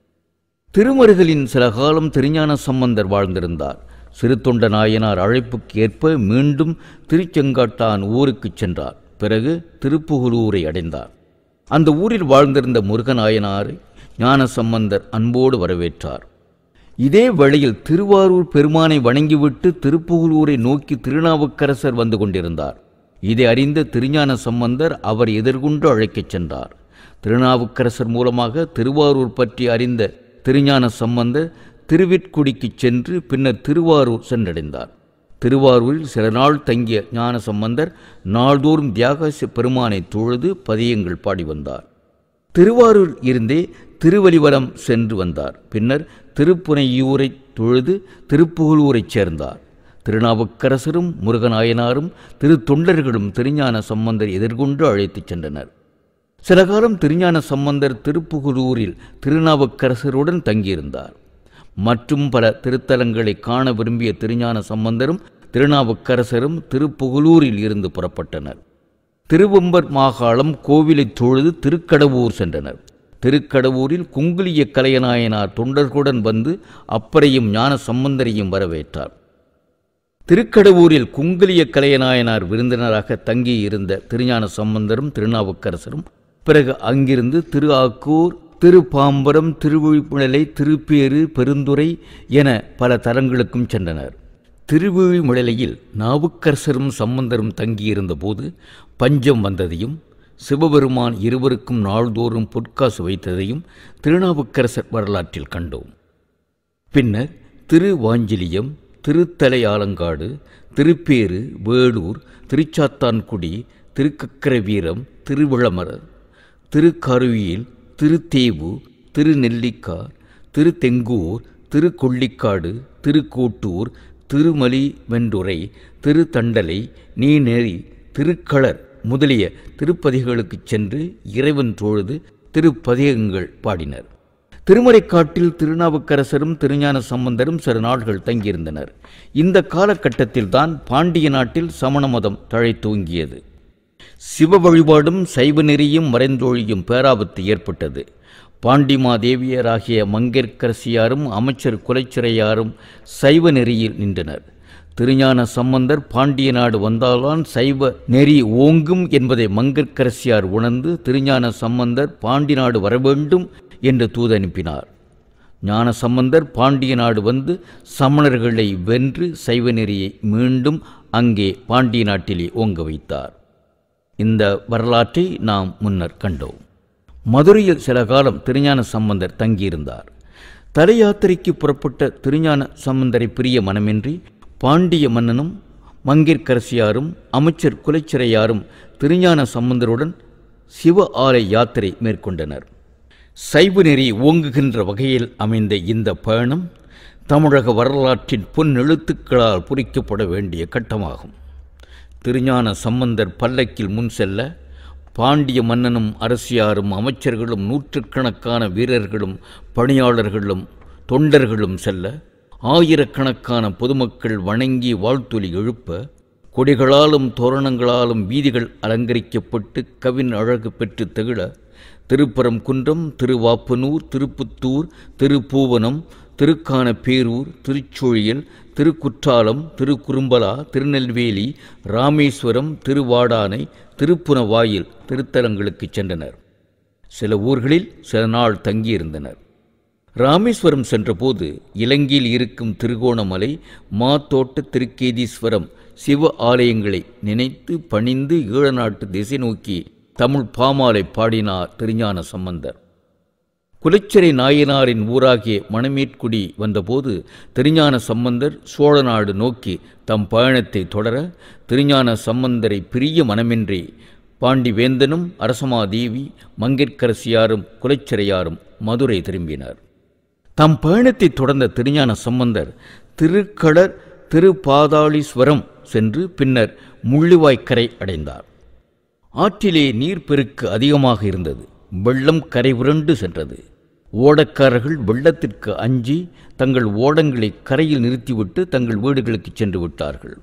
B: திருமருகலின் சில காலம் திருஞான சம்பந்தர் வாழ்ந்திருந்தார் சிறு தொண்ட நாயனார் அழைப்புக்கு ஏற்ப மீண்டும் திருச்செங்காட்டான் ஊருக்குச் சென்றார் பிறகு திருப்புகலூரை அடைந்தார் அந்த ஊரில் வாழ்ந்திருந்த முருகநாயனாரை ஞான சம்பந்தர் அன்போடு வரவேற்றார் இதே வேளையில் திருவாரூர் பெருமானை வணங்கிவிட்டு திருப்புகலூரை நோக்கி திருநாவுக்கரசர் வந்து கொண்டிருந்தார் இதை அறிந்த திருஞான சம்பந்தர் அவர் எதிர்கொண்டு அழைக்கச் சென்றார் திருநாவுக்கரசர் மூலமாக திருவாரூர் பற்றி அறிந்த திருஞான சம்பந்தர் திருவிற்குடிக்குச் சென்று பின்னர் திருவாரூர் சென்றடைந்தார் திருவாரூரில் சில நாள் தங்கிய ஞான சம்பந்தர் நாள்தோறும் தியாகச பெருமானை தொழுது பதியங்கள் பாடி வந்தார் திருவாரூர் இருந்தே திருவலிவலம் சென்று வந்தார் பின்னர் திருப்புனையூரை தொழுது திருப்புகலூரைச் சேர்ந்தார் திருநாவுக்கரசரும் முருகநாயனாரும் திரு தொண்டர்களும் திருஞான சம்பந்தர் எதிர்கொண்டு அழைத்துச் சென்றனர் சில காலம் திருஞான சம்பந்தர் திருப்புகலூரில் திருநாவுக்கரசருடன் தங்கியிருந்தார் மற்றும் பல திருத்தலங்களை காண விரும்பிய திருஞான சம்பந்தரும் திருநாவுக்கரசரும் திருப்புகலூரில் இருந்து புறப்பட்டனர் திருவம்பர் மாகாளம் கோவிலை தொழுது திருக்கடவூர் சென்றனர் திருக்கடவூரில் குங்குலிய கலையநாயனார் தொண்டர்களுடன் வந்து அப்பரையும் ஞான சம்பந்தரையும் வரவேற்றார் திருக்கடவூரில் குங்குலிய கலையநாயனார் விருந்தினராக தங்கியிருந்த திருஞான சம்பந்தரும் திருநாவுக்கரசரும் பிறகு அங்கிருந்து திரு ஆக்கூர் திருப்பாம்பரம் திருவிழிமுழலை திருப்பேறு பெருந்துறை என பல தலங்களுக்கும் சென்றனர் திருவிழிமுழலையில் நாவுக்கரசரும் சம்பந்தரும் தங்கியிருந்த போது பஞ்சம் வந்ததையும் சிவபெருமான் இருவருக்கும் நாள்தோறும் பொற்காசு வைத்ததையும் திருநாவுக்கரசர் வரலாற்றில் கண்டோம் பின்னர் திருவாஞ்சிலியம் திருத்தலை ஆலங்காடு திருப்பேறு வேலூர் திருச்சாத்தான்குடி திருக்கக்கரவீரம் திருவிளமரர் திருக்கருவியில் திருத்தேவு திருநெல்லிக்கார் திருத்தெங்கூர் திருக்கொள்ளிக்காடு திருக்கோட்டூர் திருமலி வெண்டுரை திருத்தண்டலை நீநெறி திருக்களர் முதலிய திருப்பதிகளுக்குச் சென்று இறைவன் தொழுது திருப்பதிகங்கள் பாடினர் திருமறைக்காட்டில் திருநாவுக்கரசரும் திருஞான சம்பந்தரும் சில நாட்கள் தங்கியிருந்தனர் இந்த காலகட்டத்தில்தான் பாண்டிய நாட்டில் சமண மதம் தழைத்தோங்கியது சிவ வழிபாடும் சைவ நெறியும் மறைந்தொழியும் பேராபத்து ஏற்பட்டது பாண்டிமாதேவியராகிய மங்கையர்க்கரசியாரும் அமைச்சர் குலைச்சிறையாரும் சைவ நெறியில் நின்றனர் திருஞான சம்பந்தர் பாண்டிய நாடு வந்தால்தான் சைவ நெறி ஓங்கும் என்பதை மங்கற்கரசியார் உணர்ந்து திருஞான சம்பந்தர் பாண்டி நாடு வரவேண்டும் என்று தூதனுப்பினார் ஞான சம்பந்தர் பாண்டிய நாடு வந்து சமணர்களை வென்று சைவ நெறியை மீண்டும் அங்கே பாண்டிய நாட்டிலே ஓங்க வைத்தார் இந்த வரலாற்றை நாம் முன்னர் கண்டோம் மதுரையில் சில காலம் திருஞான சம்பந்தர் தங்கியிருந்தார் தல யாத்திரைக்கு புறப்பட்ட திருஞான சம்பந்தரை பிரிய மனமின்றி பாண்டிய மன்னனும் மங்கையர்க்கரசியாரும் அமைச்சர் குலைச்சிறையாரும் திருஞான சம்பந்தருடன் சிவ ஆலய யாத்திரை மேற்கொண்டனர் சைவ நெறி ஓங்குகின்ற வகையில் அமைந்த இந்த பயணம் தமிழக வரலாற்றின் பொன்னெழுத்துக்களால் பொறிக்கப்பட வேண்டிய கட்டமாகும் திருஞான சம்பந்தர் பல்லக்கில் முன் செல்ல பாண்டிய மன்னனும் அரசியாரும் அமைச்சர்களும் நூற்றுக்கணக்கான வீரர்களும் பணியாளர்களும் தொண்டர்களும் செல்ல ஆயிரக்கணக்கான பொதுமக்கள் வணங்கி வாழ்த்தொலி எழுப்ப கொடிகளாலும் தோரணங்களாலும் வீதிகள் அலங்கரிக்கப்பட்டு கவின் அழகு பெற்று திகழ திருப்பரங்குன்றம் திருவாப்பனூர் திருப்புத்தூர் திருப்பூவனம் திருக்கானப்பேரூர் திருச்சூழியல் திருக்குற்றாலம் திருக்குறும்பலா திருநெல்வேலி ராமேஸ்வரம் திருவாடானை திருப்புனவாயில் திருத்தலங்களுக்குச் சென்றனர் சில ஊர்களில் சில நாள் தங்கியிருந்தனர் ராமேஸ்வரம் சென்றபோது இலங்கையில் இருக்கும் திருகோணமலை மாத்தோட்ட திருக்கேதீஸ்வரம் சிவ ஆலயங்களை நினைத்து பணிந்து ஈழநாட்டு திசை நோக்கி தமிழ் பாமாலை பாடினார் திருஞான சம்பந்தர் குலச்சிறை நாயனாரின் ஊராகிய மணமேற்குடி வந்தபோது திருஞான சம்பந்தர் சோழநாடு நோக்கி தம் பயணத்தை தொடர திருஞான சம்பந்தரை பிரிய மனமின்றி பாண்டிவேந்தனும் அரசமாதேவி மங்கையர்க்கரசியாரும் குலச்சிறையாரும் மதுரை திரும்பினர் தம் பயணத்தை தொடர்ந்த திருஞான சம்பந்தர் திருக்களர் திருப்பாதாளீஸ்வரம் சென்று பின்னர் முள்ளிவாய்க்கரை அடைந்தார் ஆற்றிலே நீர்ப்பெருக்கு அதிகமாக இருந்தது வெள்ளம் கரை புரண்டு சென்றது ஓடக்காரர்கள் வெள்ளத்திற்கு அஞ்சி தங்கள் ஓடங்களை கரையில் நிறுத்திவிட்டு தங்கள் வீடுகளுக்கு சென்று விட்டார்கள்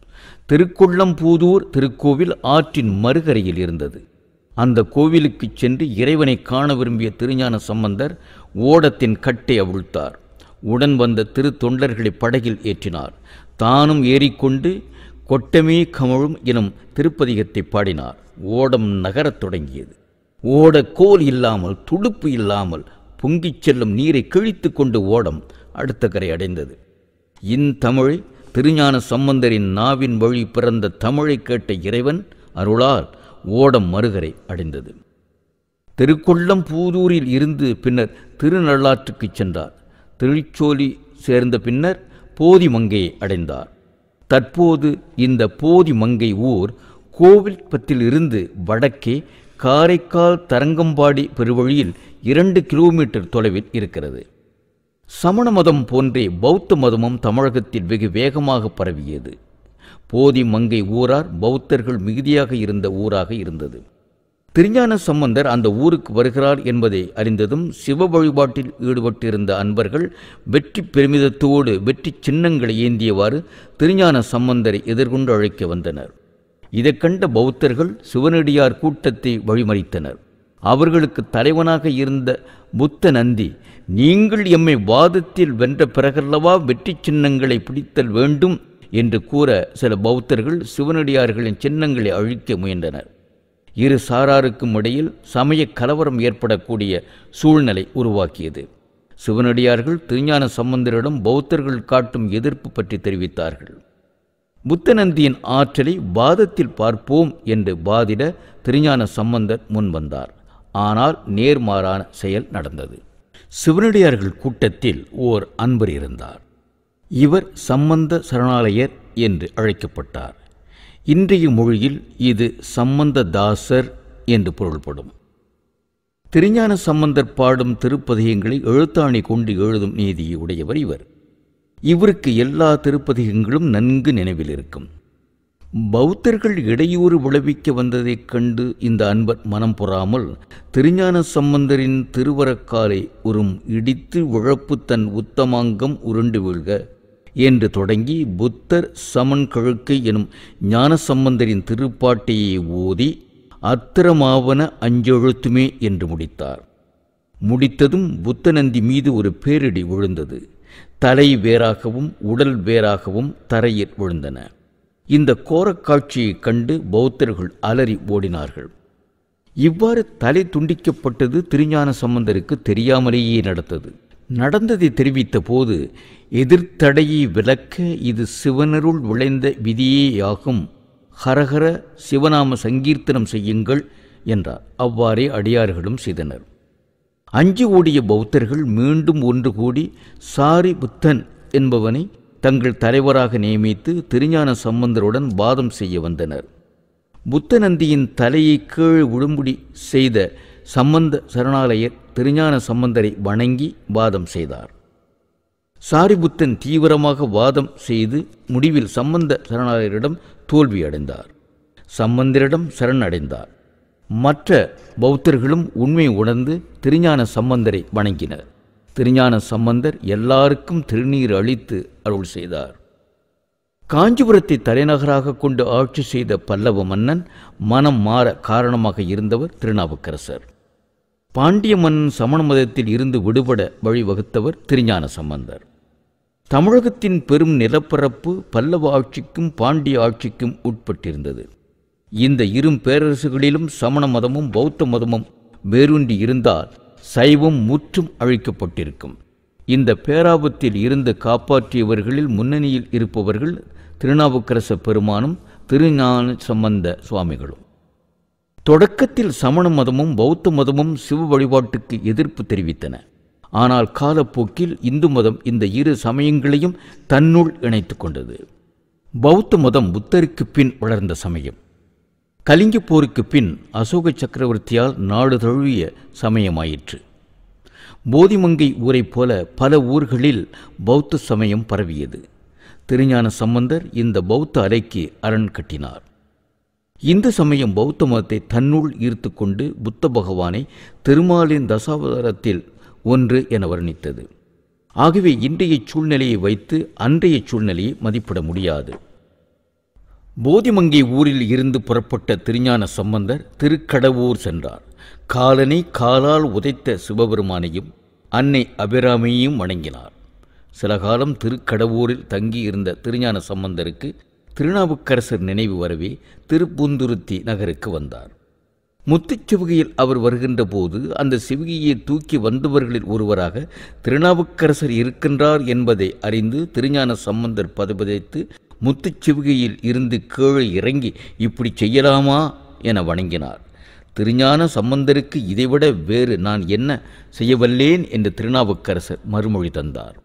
B: திருக்கொள்ளம்பூதூர் திருக்கோவில் ஆற்றின் மறுகரையில் இருந்தது அந்த கோவிலுக்கு சென்று இறைவனை காண விரும்பிய திருஞான சம்பந்தர் ஓடத்தின் கட்டை அவிழ்த்தார் உடன் வந்த திரு தொண்டர்களை படகில் ஏற்றினார் தானும் ஏறிக்கொண்டு கொட்டமே கமழும் எனும் திருப்பதிகத்தை பாடினார் ஓடம் நகரத் தொடங்கியது ஓட கோல் இல்லாமல் துடுப்பு இல்லாமல் பொங்கிச் செல்லும் நீரை கிழித்து கொண்டு ஓடம் அடுத்த கரை அடைந்தது இந்தமிழை திருஞான சம்பந்தரின் நாவின் வழி பிறந்த தமிழை கேட்ட இறைவன் அருளால் ஓடம் மறுகரை அடைந்தது திருக்கொள்ளம்பூதூரில் இருந்து பின்னர் திருநள்ளாற்றுக்கு சென்றார் திருச்சோலி சேர்ந்த பின்னர் போதிமங்கையை அடைந்தார் தற்போது இந்த போதிமங்கை ஊர் கோவில்பத்தில் இருந்து வடக்கே காரைக்கால் தரங்கம்பாடி பெருவழியில் இரண்டு கிலோமீட்டர் தொலைவில் இருக்கிறது சமண மதம் போன்றே பௌத்த மதமும் தமிழகத்தில் வெகு வேகமாக பரவியது போதி மங்கை ஊரார் பௌத்தர்கள் மிகுதியாக இருந்த ஊராக இருந்தது திருஞான சம்பந்தர் அந்த ஊருக்கு வருகிறார் என்பதை அறிந்ததும் சிவ வழிபாட்டில் ஈடுபட்டிருந்த அன்பர்கள் வெற்றி பெருமிதத்தோடு வெற்றி சின்னங்களை ஏந்தியவாறு திருஞான சம்பந்தரை எதிர்கொண்டு அழைக்க வந்தனர் இதைக் கண்ட பௌத்தர்கள் சிவனடியார் கூட்டத்தை வழிமறித்தனர் அவர்களுக்கு தலைவனாக இருந்த புத்த நந்தி நீங்கள் எம்மை வாதத்தில் வென்ற பிறகல்லவா வெற்றி சின்னங்களை பிடித்தல் வேண்டும் என்று கூற சில பௌத்தர்கள் சிவனடியார்களின் சின்னங்களை அழிக்க முயன்றனர் இரு சாராருக்கும் இடையில் சமய கலவரம் ஏற்படக்கூடிய சூழ்நிலை உருவாக்கியது சிவனடியார்கள் திருஞான சம்பந்தரிடம் பௌத்தர்கள் காட்டும் எதிர்ப்பு பற்றி தெரிவித்தார்கள் புத்தநந்தியின் ஆற்றலை வாதத்தில் பார்ப்போம் என்று வாதிட திருஞான சம்பந்தர் முன்வந்தார் ஆனால் நேர்மாறான செயல் நடந்தது சிவனடியார்கள் கூட்டத்தில் ஓர் அன்பர் இருந்தார் இவர் சம்பந்த சரணாலயர் என்று அழைக்கப்பட்டார் இன்றைய மொழியில் இது சம்பந்ததாசர் என்று பொருள்படும் திருஞான சம்பந்தர் பாடும் திருப்பதிகங்களை எழுத்தாணி கொண்டு எழுதும் நீதியை உடையவர் இவர் இவருக்கு எல்லா திருப்பதிகங்களும் நன்கு நினைவில் இருக்கும் பௌத்தர்கள் இடையூறு விளைவிக்க வந்ததைக் கண்டு இந்த அன்பர் மனம் பொறாமல் திருஞான சம்பந்தரின் திருவரக்காலை உறும் இடித்து உழப்பு தன் உத்தமாங்கம் உருண்டு வீழ்க என்று தொடங்கி புத்தர் சமன் கழுக்கை எனும் ஞானசம்பந்தரின் திருப்பாட்டையை ஓதி அத்திரமாவன அஞ்செழுத்துமே என்று முடித்தார் முடித்ததும் புத்தநந்தி மீது ஒரு பேரிடி விழுந்தது தலை வேறாகவும் உடல் வேறாகவும் தரையில் விழுந்தன இந்த கோரக் காட்சியைக் கண்டு பௌத்தர்கள் அலறி ஓடினார்கள் இவ்வாறு தலை துண்டிக்கப்பட்டது திருஞான சம்பந்தருக்கு தெரியாமலேயே நடந்தது நடந்ததை தெரிவித்த போது எதிர்த்தடையை விளக்க இது சிவனருள் விளைந்த விதியேயாகும் ஹரஹர சிவநாம சங்கீர்த்தனம் செய்யுங்கள் என்றார் அவ்வாறே அடியார்களும் செய்தனர் அஞ்சு ஓடிய பௌத்தர்கள் மீண்டும் ஒன்று கூடி சாரி புத்தன் என்பவனை தங்கள் தலைவராக நியமித்து திருஞான சம்பந்தருடன் வாதம் செய்ய வந்தனர் புத்தநந்தியின் தலையை கீழ் விழும்படி செய்த சம்பந்த சரணாலயர் திருஞான சம்பந்தரை வணங்கி வாதம் செய்தார் சாரிபுத்தன் தீவிரமாக வாதம் செய்து முடிவில் சம்பந்த சரணாலயரிடம் தோல்வி அடைந்தார் சம்பந்தரிடம் சரணடைந்தார் மற்ற பௌத்தர்களும் உண்மை உணர்ந்து திருஞான சம்பந்தரை வணங்கினர் திருஞான சம்பந்தர் எல்லாருக்கும் திருநீர் அளித்து அருள் செய்தார் காஞ்சிபுரத்தை தலைநகராக கொண்டு ஆட்சி செய்த பல்லவ மன்னன் மனம் மாற காரணமாக இருந்தவர் திருநாவுக்கரசர் பாண்டிய மன்னன் சமண மதத்தில் இருந்து விடுபட வழிவகுத்தவர் திருஞான சம்பந்தர் தமிழகத்தின் பெரும் நிலப்பரப்பு பல்லவ ஆட்சிக்கும் பாண்டிய ஆட்சிக்கும் உட்பட்டிருந்தது இந்த இரு பேரரசுகளிலும் சமண மதமும் பௌத்த மதமும் வேரூன்றி இருந்தால் சைவம் முற்றும் அழிக்கப்பட்டிருக்கும் இந்த பேராபத்தில் இருந்து காப்பாற்றியவர்களில் முன்னணியில் இருப்பவர்கள் திருநாவுக்கரச பெருமானும் திருஞான சம்பந்த சுவாமிகளும் தொடக்கத்தில் சமண மதமும் பௌத்த மதமும் சிவ வழிபாட்டுக்கு எதிர்ப்பு தெரிவித்தன ஆனால் காலப்போக்கில் இந்து மதம் இந்த இரு சமயங்களையும் தன்னுள் இணைத்து கொண்டது பௌத்த மதம் புத்தருக்கு பின் வளர்ந்த சமயம் கலிங்க போருக்கு பின் அசோக சக்கரவர்த்தியால் நாடு தழுவிய சமயமாயிற்று போதிமங்கை ஊரைப் போல பல ஊர்களில் பௌத்த சமயம் பரவியது திருஞான சம்பந்தர் இந்த பௌத்த அலைக்கு அரண் கட்டினார் இந்து சமயம் பௌத்த மதத்தை தன்னுள் ஈர்த்து கொண்டு புத்த பகவானை திருமாலின் தசாவதாரத்தில் ஒன்று என வர்ணித்தது ஆகவே இன்றைய சூழ்நிலையை வைத்து அன்றைய சூழ்நிலையை மதிப்பிட முடியாது போதிமங்கை ஊரில் இருந்து புறப்பட்ட திருஞான சம்பந்தர் திருக்கடவூர் சென்றார் காலனை காலால் உதைத்த சிவபெருமானையும் அன்னை அபிராமியையும் வணங்கினார் சில காலம் திருக்கடவூரில் தங்கியிருந்த திருஞான சம்பந்தருக்கு திருநாவுக்கரசர் நினைவு வரவே திருப்பூந்துருத்தி நகருக்கு வந்தார் முத்துச்சிவகையில் அவர் வருகின்ற போது அந்த சிவகியை தூக்கி வந்தவர்களில் ஒருவராக திருநாவுக்கரசர் இருக்கின்றார் என்பதை அறிந்து திருஞான சம்பந்தர் பதபதைத்து முத்துச்சிவகையில் இருந்து கீழே இறங்கி இப்படி செய்யலாமா என வணங்கினார் திருஞான சம்பந்தருக்கு இதைவிட வேறு நான் என்ன செய்யவல்லேன் என்று திருநாவுக்கரசர் மறுமொழி தந்தார்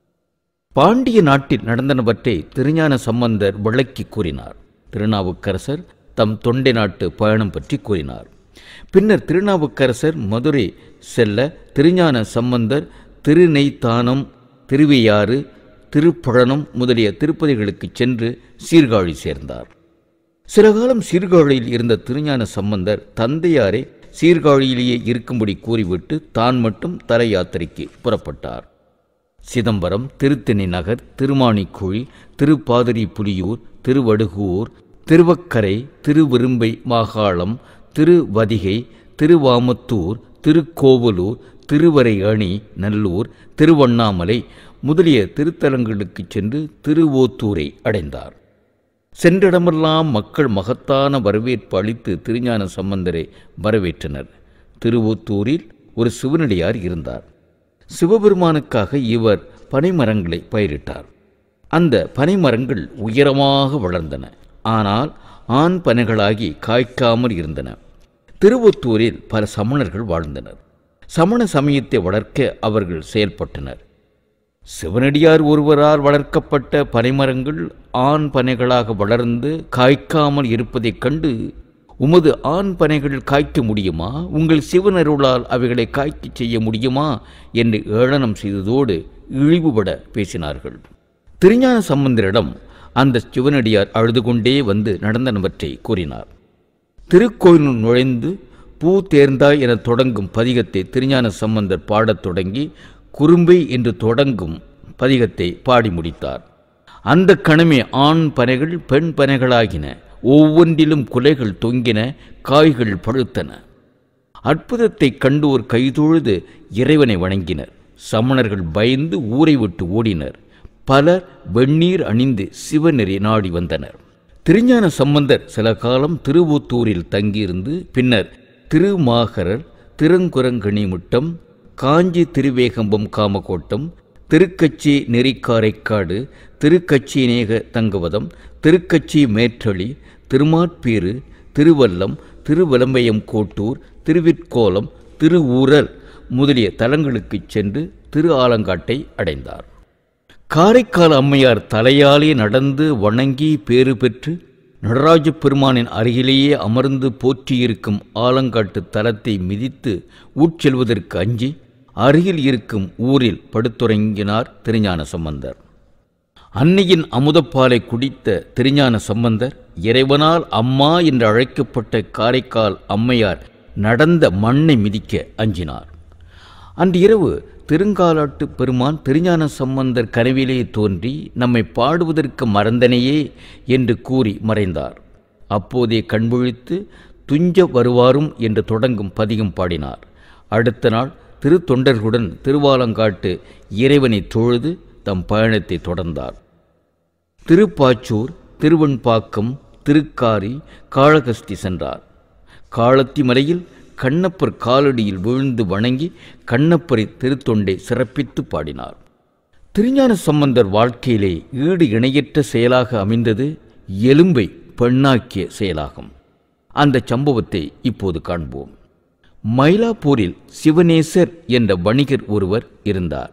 B: பாண்டிய நாட்டில் நடந்தனவற்றை திருஞான சம்பந்தர் விளக்கி கூறினார் திருநாவுக்கரசர் தம் தொண்டை நாட்டு பயணம் பற்றி கூறினார் பின்னர் திருநாவுக்கரசர் மதுரை செல்ல திருஞான சம்பந்தர் திருநெய்த்தானம் திருவையாறு திருப்பழனம் முதலிய திருப்பதிகளுக்கு சென்று சீர்காழி சேர்ந்தார் சில காலம் சீர்காழியில் இருந்த திருஞான சம்பந்தர் தந்தையாரை சீர்காழியிலேயே இருக்கும்படி கூறிவிட்டு தான் மட்டும் தல யாத்திரைக்கு புறப்பட்டார் சிதம்பரம் திருத்தணி நகர் திருமாணிக்குழி திருப்பாதிரி புலியூர் திருவடுகூர் திருவக்கரை திருவிரும்பை மாகாளம் திருவதிகை திருவாமத்தூர் திருக்கோவலூர் திருவரை அணி நல்லூர் திருவண்ணாமலை முதலிய திருத்தலங்களுக்கு சென்று திருவோத்தூரை அடைந்தார் சென்றிடமெல்லாம் மக்கள் மகத்தான வரவேற்பு அளித்து திருஞான சம்பந்தரை வரவேற்றனர் திருவோத்தூரில் ஒரு சிவனடியார் இருந்தார் சிவபெருமானுக்காக இவர் பனைமரங்களை பயிரிட்டார் அந்த பனைமரங்கள் உயரமாக வளர்ந்தன ஆனால் ஆண் பனைகளாகி காய்க்காமல் இருந்தன திருவொத்தூரில் பல சமணர்கள் வாழ்ந்தனர் சமண சமயத்தை வளர்க்க அவர்கள் செயல்பட்டனர் சிவனடியார் ஒருவரால் வளர்க்கப்பட்ட பனைமரங்கள் ஆண் பனைகளாக வளர்ந்து காய்க்காமல் இருப்பதைக் கண்டு உமது ஆண் பனைகள் காய்க்க முடியுமா உங்கள் சிவனருளால் அவைகளை காய்க்கச் செய்ய முடியுமா என்று ஏளனம் செய்ததோடு இழிவுபட பேசினார்கள் திருஞான சம்பந்தரிடம் அந்த சிவனடியார் அழுது கொண்டே வந்து நடந்தனவற்றை கூறினார் திருக்கோயிலுள் நுழைந்து பூ தேர்ந்தாய் என தொடங்கும் பதிகத்தை திருஞான சம்பந்தர் பாடத் தொடங்கி குறும்பை என்று தொடங்கும் பதிகத்தை பாடி முடித்தார் அந்த கணமே ஆண் பனைகள் பெண் பனைகளாகின ஒவ்வொன்றிலும் குலைகள் தொங்கின காய்கள் பழுத்தன அற்புதத்தைக் கண்டோர் கைதொழுது இறைவனை வணங்கினர் சமணர்கள் பயந்து ஊரை விட்டு ஓடினர் பலர் வெந்நீர் அணிந்து சிவநெறி நாடி வந்தனர் திருஞான சம்பந்தர் சில காலம் திருவூத்தூரில் தங்கியிருந்து பின்னர் திருமாகரர் திருங்குரங்கணிமுட்டம் காஞ்சி திருவேகம்பம் காமகோட்டம் திருக்கச்சி நெறிக்காரைக்காடு திருக்கச்சி நேக தங்குவதம் திருக்கச்சி மேற்றளி திருமாட்பீறு திருவல்லம் திருவலம்பயம் கோட்டூர் திருவிற்கோலம் திருவூரல் முதலிய தலங்களுக்குச் சென்று திரு ஆலங்காட்டை அடைந்தார் காரைக்கால் அம்மையார் தலையாலே நடந்து வணங்கி பேறு பெற்று நடராஜ பெருமானின் அருகிலேயே அமர்ந்து போற்றியிருக்கும் ஆலங்காட்டு தலத்தை மிதித்து உட்செல்வதற்கு அஞ்சி அருகில் இருக்கும் ஊரில் படுத்துறங்கினார் திருஞான சம்பந்தர் அன்னையின் அமுதப்பாலை குடித்த திருஞான சம்பந்தர் இறைவனால் அம்மா என்று அழைக்கப்பட்ட காரைக்கால் அம்மையார் நடந்த மண்ணை மிதிக்க அஞ்சினார் அன்று இரவு திருங்காலாட்டு பெருமான் திருஞான சம்பந்தர் கனவிலே தோன்றி நம்மை பாடுவதற்கு மறந்தனையே என்று கூறி மறைந்தார் அப்போதே கண்விழித்து துஞ்ச வருவாரும் என்று தொடங்கும் பதிகம் பாடினார் அடுத்த நாள் திருத்தொண்டர்களுடன் திருவாலங்காட்டு இறைவனை தொழுது தம் பயணத்தை தொடர்ந்தார் திருப்பாச்சூர் திருவெண்பாக்கம் திருக்காரி காளகஸ்தி சென்றார் காளத்தி மலையில் கண்ணப்பர் காலடியில் விழுந்து வணங்கி கண்ணப்பரை திருத்தொண்டை சிறப்பித்து பாடினார் திருஞான சம்பந்தர் வாழ்க்கையிலே ஈடு இணையற்ற செயலாக அமைந்தது எலும்பை பெண்ணாக்கிய செயலாகும் அந்த சம்பவத்தை இப்போது காண்போம் மயிலாப்பூரில் சிவனேசர் என்ற வணிகர் ஒருவர் இருந்தார்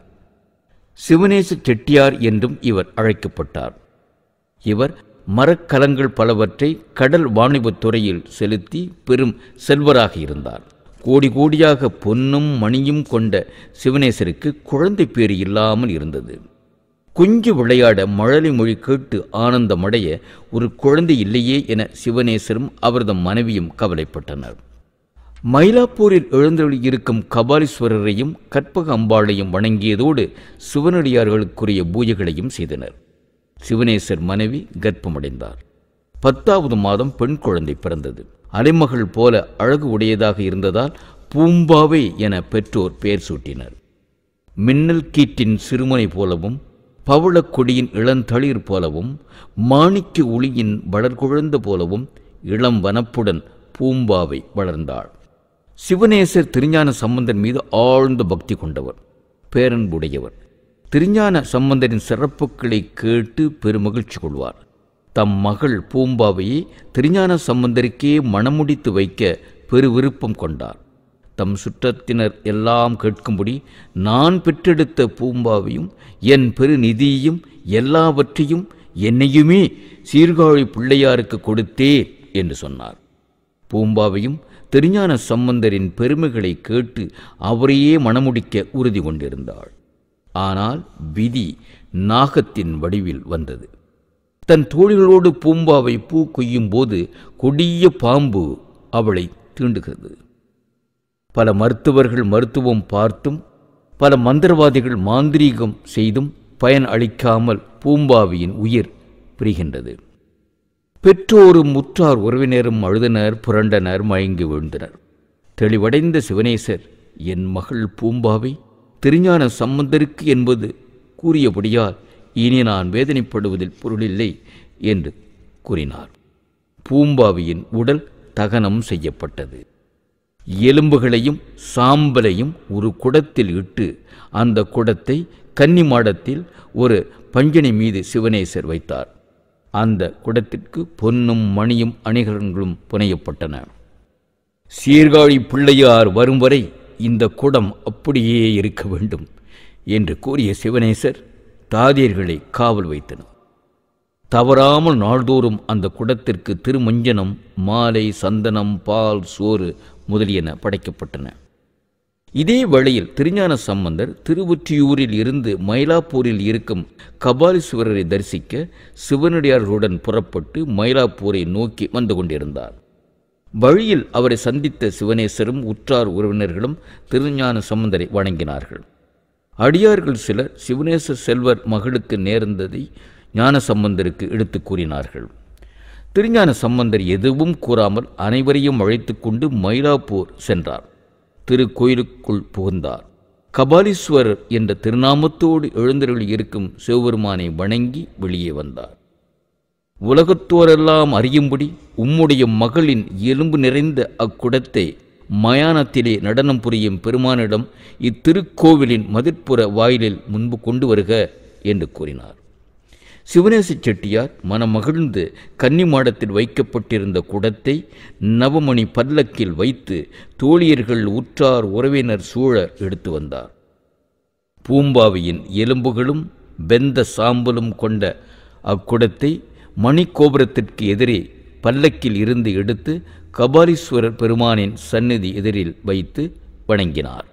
B: சிவனேச செட்டியார் என்றும் இவர் அழைக்கப்பட்டார் இவர் மரக்கலங்கள் பலவற்றை கடல் வாணிபத் துறையில் செலுத்தி பெரும் செல்வராக இருந்தார் கோடி கோடியாக பொன்னும் மணியும் கொண்ட சிவனேசருக்கு குழந்தை பேறு இல்லாமல் இருந்தது கொஞ்சி விளையாட மழலை மொழி கேட்டு ஆனந்தமடைய ஒரு குழந்தை இல்லையே என சிவனேசரும் அவரது மனைவியும் கவலைப்பட்டனர் மயிலாப்பூரில் எழுந்தருளியிருக்கும் கபாலீஸ்வரரையும் கற்பக அம்பாளையும் வணங்கியதோடு சிவனடியார்களுக்குரிய பூஜைகளையும் செய்தனர் சிவனேசர் மனைவி கர்ப்பமடைந்தார் பத்தாவது மாதம் பெண் குழந்தை பிறந்தது அலைமகள் போல அழகு உடையதாக இருந்ததால் பூம்பாவை என பெற்றோர் பெயர் சூட்டினர் மின்னல் கீற்றின் சிறுமனை போலவும் பவளக் கொடியின் இளந்தளிர் போலவும் மாணிக்க ஒளியின் வளர்குழந்த போலவும் இளம் வனப்புடன் பூம்பாவை வளர்ந்தாள் சிவநேசர் திருஞான சம்பந்தன் மீது ஆழ்ந்த பக்தி கொண்டவர் பேரன்புடையவர் திருஞான சம்பந்தரின் சிறப்புகளை கேட்டு பெருமகிழ்ச்சி கொள்வார் தம் மகள் பூம்பாவையை திருஞான சம்பந்தருக்கே மணமுடித்து வைக்க பெருவிருப்பம் கொண்டார் தம் சுற்றத்தினர் எல்லாம் கேட்கும்படி நான் பெற்றெடுத்த பூம்பாவையும் என் பெருநிதியையும் எல்லாவற்றையும் என்னையுமே சீர்காழி பிள்ளையாருக்கு கொடுத்தேன் என்று சொன்னார் பூம்பாவையும் திருஞான சம்பந்தரின் பெருமைகளை கேட்டு அவரையே மணமுடிக்க உறுதி கொண்டிருந்தாள் ஆனால் விதி நாகத்தின் வடிவில் வந்தது தன் தோழிகளோடு பூம்பாவை பூ கொய்யும் போது கொடிய பாம்பு அவளை தீண்டுகிறது பல மருத்துவர்கள் மருத்துவம் பார்த்தும் பல மந்திரவாதிகள் மாந்திரீகம் செய்தும் பயன் அளிக்காமல் பூம்பாவியின் உயிர் பிரிகின்றது பெற்றோரும் முற்றார் உறவினரும் அழுதனர் புரண்டனர் மயங்கி விழுந்தனர் தெளிவடைந்த சிவனேசர் என் மகள் பூம்பாவை திருஞான சம்பந்தருக்கு என்பது கூறியபடியால் இனி நான் வேதனைப்படுவதில் பொருளில்லை என்று கூறினார் பூம்பாவியின் உடல் தகனம் செய்யப்பட்டது எலும்புகளையும் சாம்பலையும் ஒரு குடத்தில் இட்டு அந்த குடத்தை கன்னிமாடத்தில் ஒரு பஞ்சனை மீது சிவனேசர் வைத்தார் அந்த குடத்திற்கு பொன்னும் மணியும் அணிகலன்களும் புனையப்பட்டன சீர்காழி பிள்ளையார் வரும் வரை இந்த குடம் அப்படியே இருக்க வேண்டும் என்று கூறிய சிவனேசர் தாதியர்களை காவல் வைத்தனர் தவறாமல் நாள்தோறும் அந்த குடத்திற்கு திருமஞ்சனம் மாலை சந்தனம் பால் சோறு முதலியன படைக்கப்பட்டன இதே வேளையில் திருஞான சம்பந்தர் திருவொற்றியூரில் இருந்து மயிலாப்பூரில் இருக்கும் கபாலீஸ்வரரை தரிசிக்க சிவனடியார்களுடன் புறப்பட்டு மயிலாப்பூரை நோக்கி வந்து கொண்டிருந்தார் வழியில் அவரை சந்தித்த சிவனேசரும் உற்றார் உறவினர்களும் திருஞான சம்பந்தரை வணங்கினார்கள் அடியார்கள் சிலர் சிவனேச செல்வர் மகளுக்கு நேர்ந்ததை ஞான சம்பந்தருக்கு எடுத்துக் கூறினார்கள் திருஞான சம்பந்தர் எதுவும் கூறாமல் அனைவரையும் அழைத்துக் கொண்டு மயிலாப்பூர் சென்றார் திருக்கோயிலுக்குள் புகுந்தார் கபாலீஸ்வரர் என்ற திருநாமத்தோடு எழுந்தருளி இருக்கும் சிவபெருமானை வணங்கி வெளியே வந்தார் உலகத்தோரெல்லாம் அறியும்படி உம்முடைய மகளின் எலும்பு நிறைந்த அக்குடத்தை மயானத்திலே நடனம் புரியும் பெருமானிடம் இத்திருக்கோவிலின் மதிற்புற வாயிலில் முன்பு கொண்டு வருக என்று கூறினார் சிவனேச செட்டியார் மனமகிழ்ந்து கன்னிமாடத்தில் வைக்கப்பட்டிருந்த குடத்தை நவமணி பல்லக்கில் வைத்து தோழியர்கள் உற்றார் உறவினர் சூழ எடுத்து வந்தார் பூம்பாவியின் எலும்புகளும் வெந்த சாம்பலும் கொண்ட அக்குடத்தை மணிக்கோபுரத்திற்கு எதிரே பல்லக்கில் இருந்து எடுத்து கபாலீஸ்வரர் பெருமானின் சந்நிதி எதிரில் வைத்து வணங்கினார்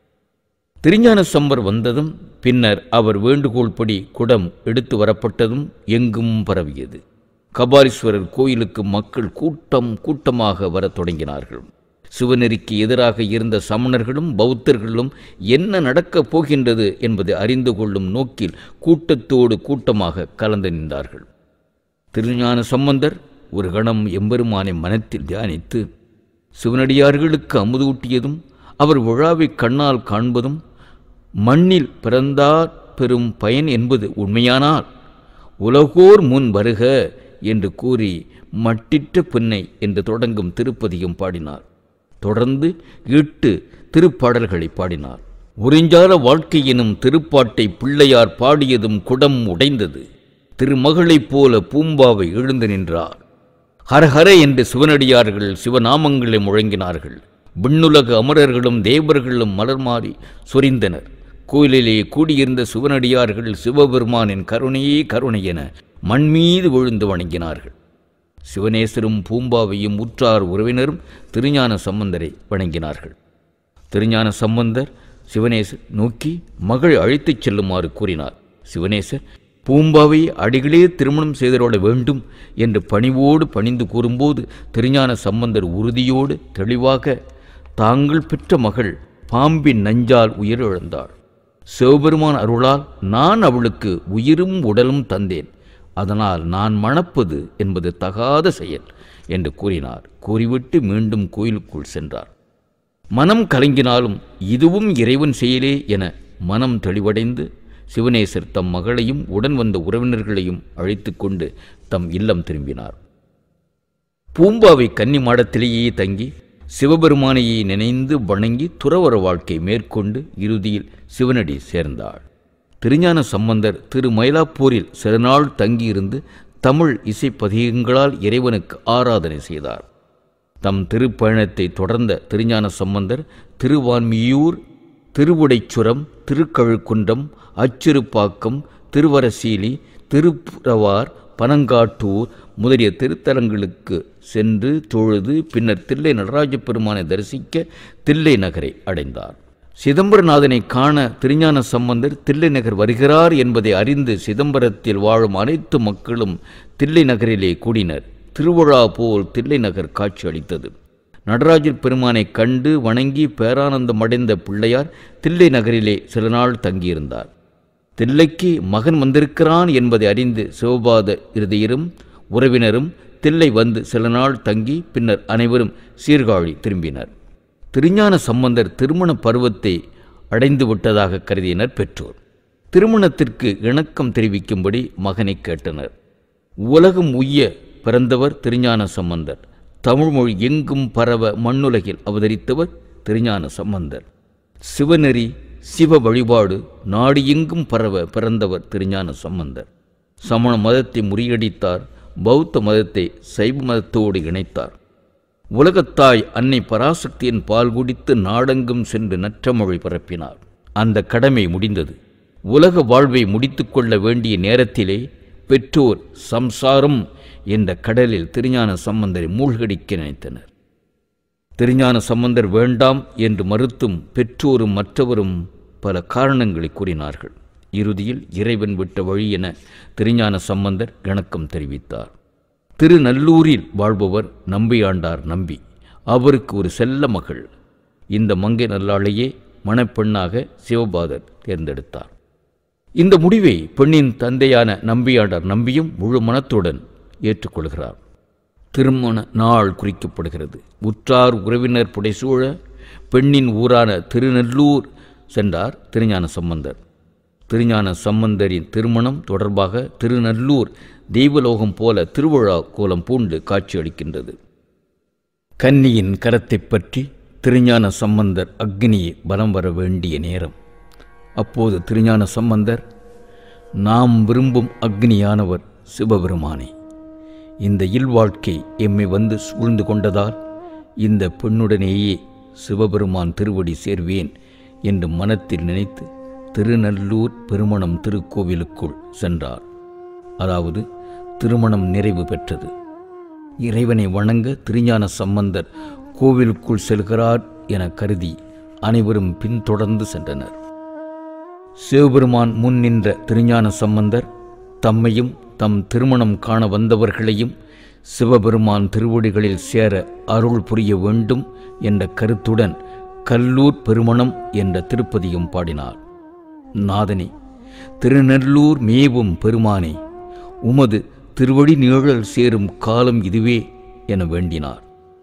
B: திருஞான சம்பர் வந்ததும் பின்னர் அவர் வேண்டுகோள்படி குடம் எடுத்து வரப்பட்டதும் எங்கும் பரவியது கபாலீஸ்வரர் கோயிலுக்கு மக்கள் கூட்டம் கூட்டமாக வரத் தொடங்கினார்கள் சிவநெறிக்கு எதிராக இருந்த சமணர்களும் பௌத்தர்களும் என்ன நடக்கப் போகின்றது என்பதை அறிந்து கொள்ளும் நோக்கில் கூட்டத்தோடு கூட்டமாக கலந்து நின்றார்கள் திருஞான சம்பந்தர் ஒரு கணம் எம்பெருமானை மனத்தில் தியானித்து சிவனடியார்களுக்கு அமுதூட்டியதும் அவர் விழாவை கண்ணால் காண்பதும் மண்ணில் பிறந்தார் பெரும் பயன் என்பது உண்மையானால் உலகோர் முன் வருக என்று கூறி மட்டிட்ட பின்னை என்று தொடங்கும் திருப்பதியும் பாடினார் தொடர்ந்து எட்டு திருப்பாடல்களை பாடினார் உறிஞ்சால வாழ்க்கை எனும் திருப்பாட்டை பிள்ளையார் பாடியதும் குடம் உடைந்தது திருமகளைப் போல பூம்பாவை எழுந்து நின்றார் ஹரஹர என்று சிவனடியார்கள் சிவநாமங்களை முழங்கினார்கள் விண்ணுலக அமரர்களும் தேவர்களும் மலர் மாறி சொரிந்தனர் கோயிலிலே கூடியிருந்த சிவனடியார்கள் சிவபெருமானின் கருணையே கருணை என மண்மீது விழுந்து வணங்கினார்கள் சிவனேசரும் பூம்பாவையும் உற்றார் உறவினரும் திருஞான சம்பந்தரை வணங்கினார்கள் திருஞான சம்பந்தர் சிவனேசர் நோக்கி மகள் அழைத்துச் செல்லுமாறு கூறினார் சிவனேசர் பூம்பாவை அடிகளே திருமணம் செய்தருள வேண்டும் என்று பணிவோடு பணிந்து கூறும்போது திருஞான சம்பந்தர் உறுதியோடு தெளிவாக தாங்கள் பெற்ற மகள் பாம்பின் நஞ்சால் உயிரிழந்தாள் சிவபெருமான் அருளால் நான் அவளுக்கு உயிரும் உடலும் தந்தேன் அதனால் நான் மணப்பது என்பது தகாத செயல் என்று கூறினார் கூறிவிட்டு மீண்டும் கோயிலுக்குள் சென்றார் மனம் கலங்கினாலும் இதுவும் இறைவன் செயலே என மனம் தெளிவடைந்து சிவனேசர் தம் மகளையும் உடன் வந்த உறவினர்களையும் அழைத்து கொண்டு தம் இல்லம் திரும்பினார் பூம்பாவை கன்னி மாடத்திலேயே தங்கி சிவபெருமானையே நினைந்து வணங்கி துறவர வாழ்க்கை மேற்கொண்டு இறுதியில் சிவனடி சேர்ந்தாள் திருஞான சம்பந்தர் திரு மயிலாப்பூரில் சில நாள் தங்கியிருந்து தமிழ் இசைப்பதிகங்களால் இறைவனுக்கு ஆராதனை செய்தார் தம் திருப்பயணத்தை தொடர்ந்த திருஞான சம்பந்தர் திருவான்மியூர் திருவுடைச்சுரம் திருக்கழுக்குன்றம் அச்சிறுப்பாக்கம் திருவரசீலி திருப்புரவார் பனங்காட்டூர் முதலிய திருத்தலங்களுக்கு சென்று தொழுது பின்னர் தில்லை நடராஜ பெருமானை தரிசிக்க தில்லை நகரை அடைந்தார் சிதம்பரநாதனை காண திருஞான சம்பந்தர் தில்லை நகர் வருகிறார் என்பதை அறிந்து சிதம்பரத்தில் வாழும் அனைத்து மக்களும் தில்லை நகரிலே கூடினர் திருவிழா போல் தில்லை நகர் காட்சி அளித்தது நடராஜர் பெருமானை கண்டு வணங்கி பேரானந்தம் அடைந்த பிள்ளையார் தில்லை நகரிலே சில நாள் தங்கியிருந்தார் தில்லைக்கு மகன் வந்திருக்கிறான் என்பதை அறிந்து சிவபாத இருதயரும் உறவினரும் தில்லை வந்து சில நாள் தங்கி பின்னர் அனைவரும் சீர்காழி திரும்பினர் திருஞான சம்பந்தர் திருமண பருவத்தை அடைந்து விட்டதாக கருதினர் பெற்றோர் திருமணத்திற்கு இணக்கம் தெரிவிக்கும்படி மகனை கேட்டனர் உலகம் உய்ய பிறந்தவர் திருஞான சம்பந்தர் தமிழ்மொழி எங்கும் பரவ மண்ணுலகில் அவதரித்தவர் திருஞான சம்பந்தர் சிவநெறி சிவ வழிபாடு நாடு எங்கும் பரவ பிறந்தவர் திருஞான சம்பந்தர் சமண மதத்தை முறியடித்தார் பௌத்த மதத்தை சைவ மதத்தோடு இணைத்தார் உலகத்தாய் அன்னை பராசக்தியின் பால் குடித்து நாடெங்கும் சென்று நற்றமொழி பரப்பினார் அந்த கடமை முடிந்தது உலக வாழ்வை முடித்துக்கொள்ள வேண்டிய நேரத்திலே பெற்றோர் சம்சாரம் என்ற கடலில் திருஞான சம்பந்தரை மூழ்கடிக்க நினைத்தனர் திருஞான சம்பந்தர் வேண்டாம் என்று மறுத்தும் பெற்றோரும் மற்றவரும் பல காரணங்களை கூறினார்கள் இறுதியில் இறைவன் விட்ட வழி என திருஞான சம்பந்தர் இணக்கம் தெரிவித்தார் திருநல்லூரில் வாழ்பவர் நம்பியாண்டார் நம்பி அவருக்கு ஒரு செல்ல மகள் இந்த மங்கை நல்லாளையே மணப்பெண்ணாக சிவபாதர் தேர்ந்தெடுத்தார் இந்த முடிவை பெண்ணின் தந்தையான நம்பியாண்டார் நம்பியும் முழு மனத்துடன் ஏற்றுக்கொள்கிறார் திருமண நாள் குறிக்கப்படுகிறது உற்றார் உறவினர் புடைசூழ பெண்ணின் ஊரான திருநெல்லூர் சென்றார் திருஞான சம்பந்தர் திருஞான சம்பந்தரின் திருமணம் தொடர்பாக திருநல்லூர் தெய்வலோகம் போல திருவிழா கோலம் பூண்டு காட்சியளிக்கின்றது கன்னியின் கரத்தைப் பற்றி திருஞான சம்பந்தர் அக்னியை பலம் வர வேண்டிய நேரம் அப்போது திருஞான சம்பந்தர் நாம் விரும்பும் அக்னியானவர் சிவபெருமானே இந்த இல்வாழ்க்கை எம்மை வந்து சூழ்ந்து கொண்டதால் இந்த பெண்ணுடனேயே சிவபெருமான் திருவடி சேர்வேன் என்று மனத்தில் நினைத்து திருநல்லூர் பெருமணம் திருக்கோவிலுக்குள் சென்றார் அதாவது திருமணம் நிறைவு பெற்றது இறைவனை வணங்க திருஞான சம்பந்தர் கோவிலுக்குள் செல்கிறார் என கருதி அனைவரும் பின்தொடர்ந்து சென்றனர் சிவபெருமான் முன் நின்ற திருஞான சம்பந்தர் தம்மையும் தம் திருமணம் காண வந்தவர்களையும் சிவபெருமான் திருவடிகளில் சேர அருள் புரிய வேண்டும் என்ற கருத்துடன் கல்லூர் பெருமணம் என்ற திருப்பதியும் பாடினார் நாதனே திருநெல்லூர் மேவும் பெருமானே உமது திருவடி நிழல் சேரும் காலம் இதுவே என வேண்டினார்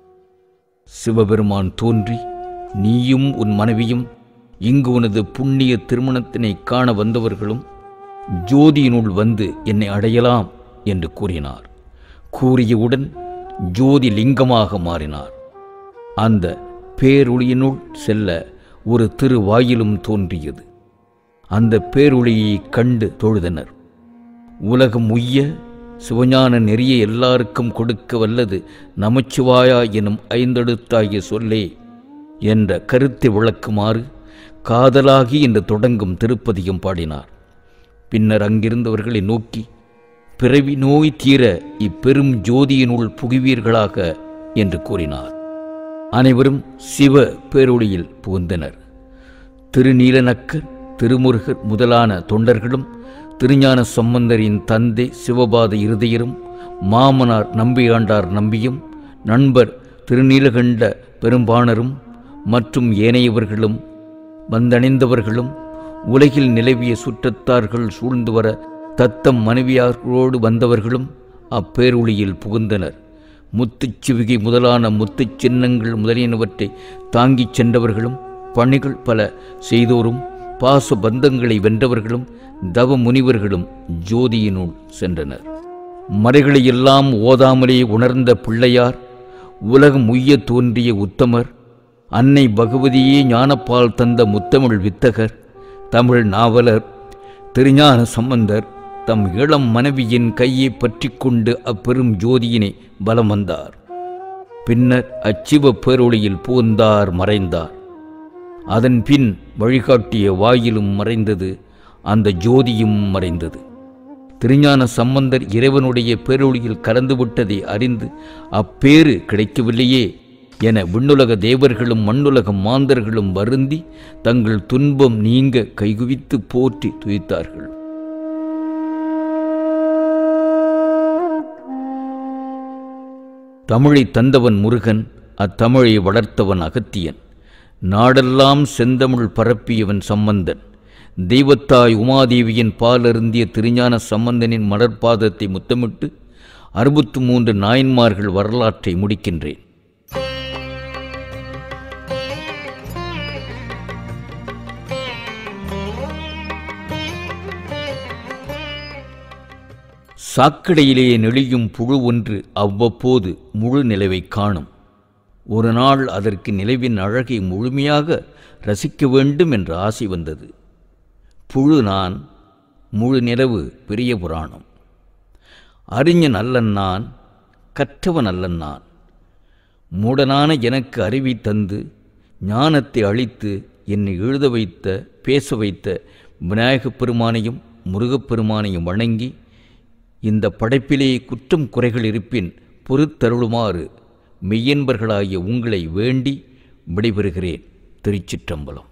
B: சிவபெருமான் தோன்றி நீயும் உன் மனைவியும் இங்கு உனது புண்ணிய திருமணத்தினை காண வந்தவர்களும் ஜோதியினுள் வந்து என்னை அடையலாம் என்று கூறினார் கூறியவுடன் ஜோதி லிங்கமாக மாறினார் அந்த பேரொளியினுள் செல்ல ஒரு திருவாயிலும் தோன்றியது அந்த பேரொளியை கண்டு தொழுதனர் உலகம் உய்ய சிவஞான நெறிய எல்லாருக்கும் கொடுக்க வல்லது நமச்சிவாயா எனும் ஐந்தெழுத்தாகிய சொல்லே என்ற கருத்தை விளக்குமாறு காதலாகி என்று தொடங்கும் திருப்பதியும் பாடினார் பின்னர் அங்கிருந்தவர்களை நோக்கி பிறவி நோய் தீர இப்பெரும் ஜோதியினுள் புகுவீர்களாக என்று கூறினார் அனைவரும் சிவ பேரொளியில் புகுந்தனர் திருநீலநக்கர் திருமுருகர் முதலான தொண்டர்களும் திருஞான சம்பந்தரின் தந்தை சிவபாத இருதயரும் மாமனார் நம்பியாண்டார் நம்பியும் நண்பர் திருநீலகண்ட பெரும்பாணரும் மற்றும் ஏனையவர்களும் வந்தணிந்தவர்களும் உலகில் நிலவிய சுற்றத்தார்கள் சூழ்ந்து வர தத்தம் மனைவியாரோடு வந்தவர்களும் அப்பேரொளியில் புகுந்தனர் முத்துச் சிவிகை முதலான முத்துச் சின்னங்கள் முதலியனவற்றை தாங்கிச் சென்றவர்களும் பணிகள் பல செய்தோரும் பாச பந்தங்களை வென்றவர்களும் தவ முனிவர்களும் ஜோதியினுள் சென்றனர் மறைகளையெல்லாம் ஓதாமலே உணர்ந்த பிள்ளையார் உலகம் உய்ய தோன்றிய உத்தமர் அன்னை பகவதியே ஞானப்பால் தந்த முத்தமிழ் வித்தகர் தமிழ் நாவலர் திருஞான சம்பந்தர் தம் இளம் மனைவியின் கையை பற்றிக் கொண்டு அப்பெரும் ஜோதியினை பலம் வந்தார் பின்னர் அச்சிவ பேரொளியில் புகுந்தார் மறைந்தார் அதன் பின் வழிகாட்டிய வாயிலும் மறைந்தது அந்த ஜோதியும் மறைந்தது திருஞான சம்பந்தர் இறைவனுடைய பேரொளியில் கலந்துவிட்டதை அறிந்து அப்பேறு கிடைக்கவில்லையே என விண்ணுலக தேவர்களும் மண்ணுலக மாந்தர்களும் வருந்தி தங்கள் துன்பம் நீங்க கைகுவித்து போற்றி துதித்தார்கள் தமிழை தந்தவன் முருகன் அத்தமிழை வளர்த்தவன் அகத்தியன் நாடெல்லாம் செந்தமிழ் பரப்பியவன் சம்பந்தன் தெய்வத்தாய் உமாதேவியின் பாலருந்திய திருஞான சம்பந்தனின் மலர்பாதத்தை முத்தமிட்டு அறுபத்து மூன்று நாயன்மார்கள் வரலாற்றை முடிக்கின்றேன் சாக்கடையிலே நெளியும் புழு ஒன்று அவ்வப்போது முழு நிலவை காணும் ஒரு நாள் அதற்கு நிலவின் அழகை முழுமையாக ரசிக்க வேண்டும் என்ற ஆசை வந்தது புழு நான் முழு நிலவு பெரிய புராணம் அறிஞன் அல்லன் நான் கற்றவன் அல்லன் நான் மூடனான எனக்கு அறிவை தந்து ஞானத்தை அளித்து என்னை எழுத வைத்த பேச வைத்த விநாயகப் பெருமானையும் முருகப்பெருமானையும் வணங்கி இந்த படைப்பிலே குற்றம் குறைகள் இருப்பின் பொறுத்தருளுமாறு மெய்யன்பர்களாகிய உங்களை வேண்டி விடைபெறுகிறேன் திருச்சிற்றம்பலம்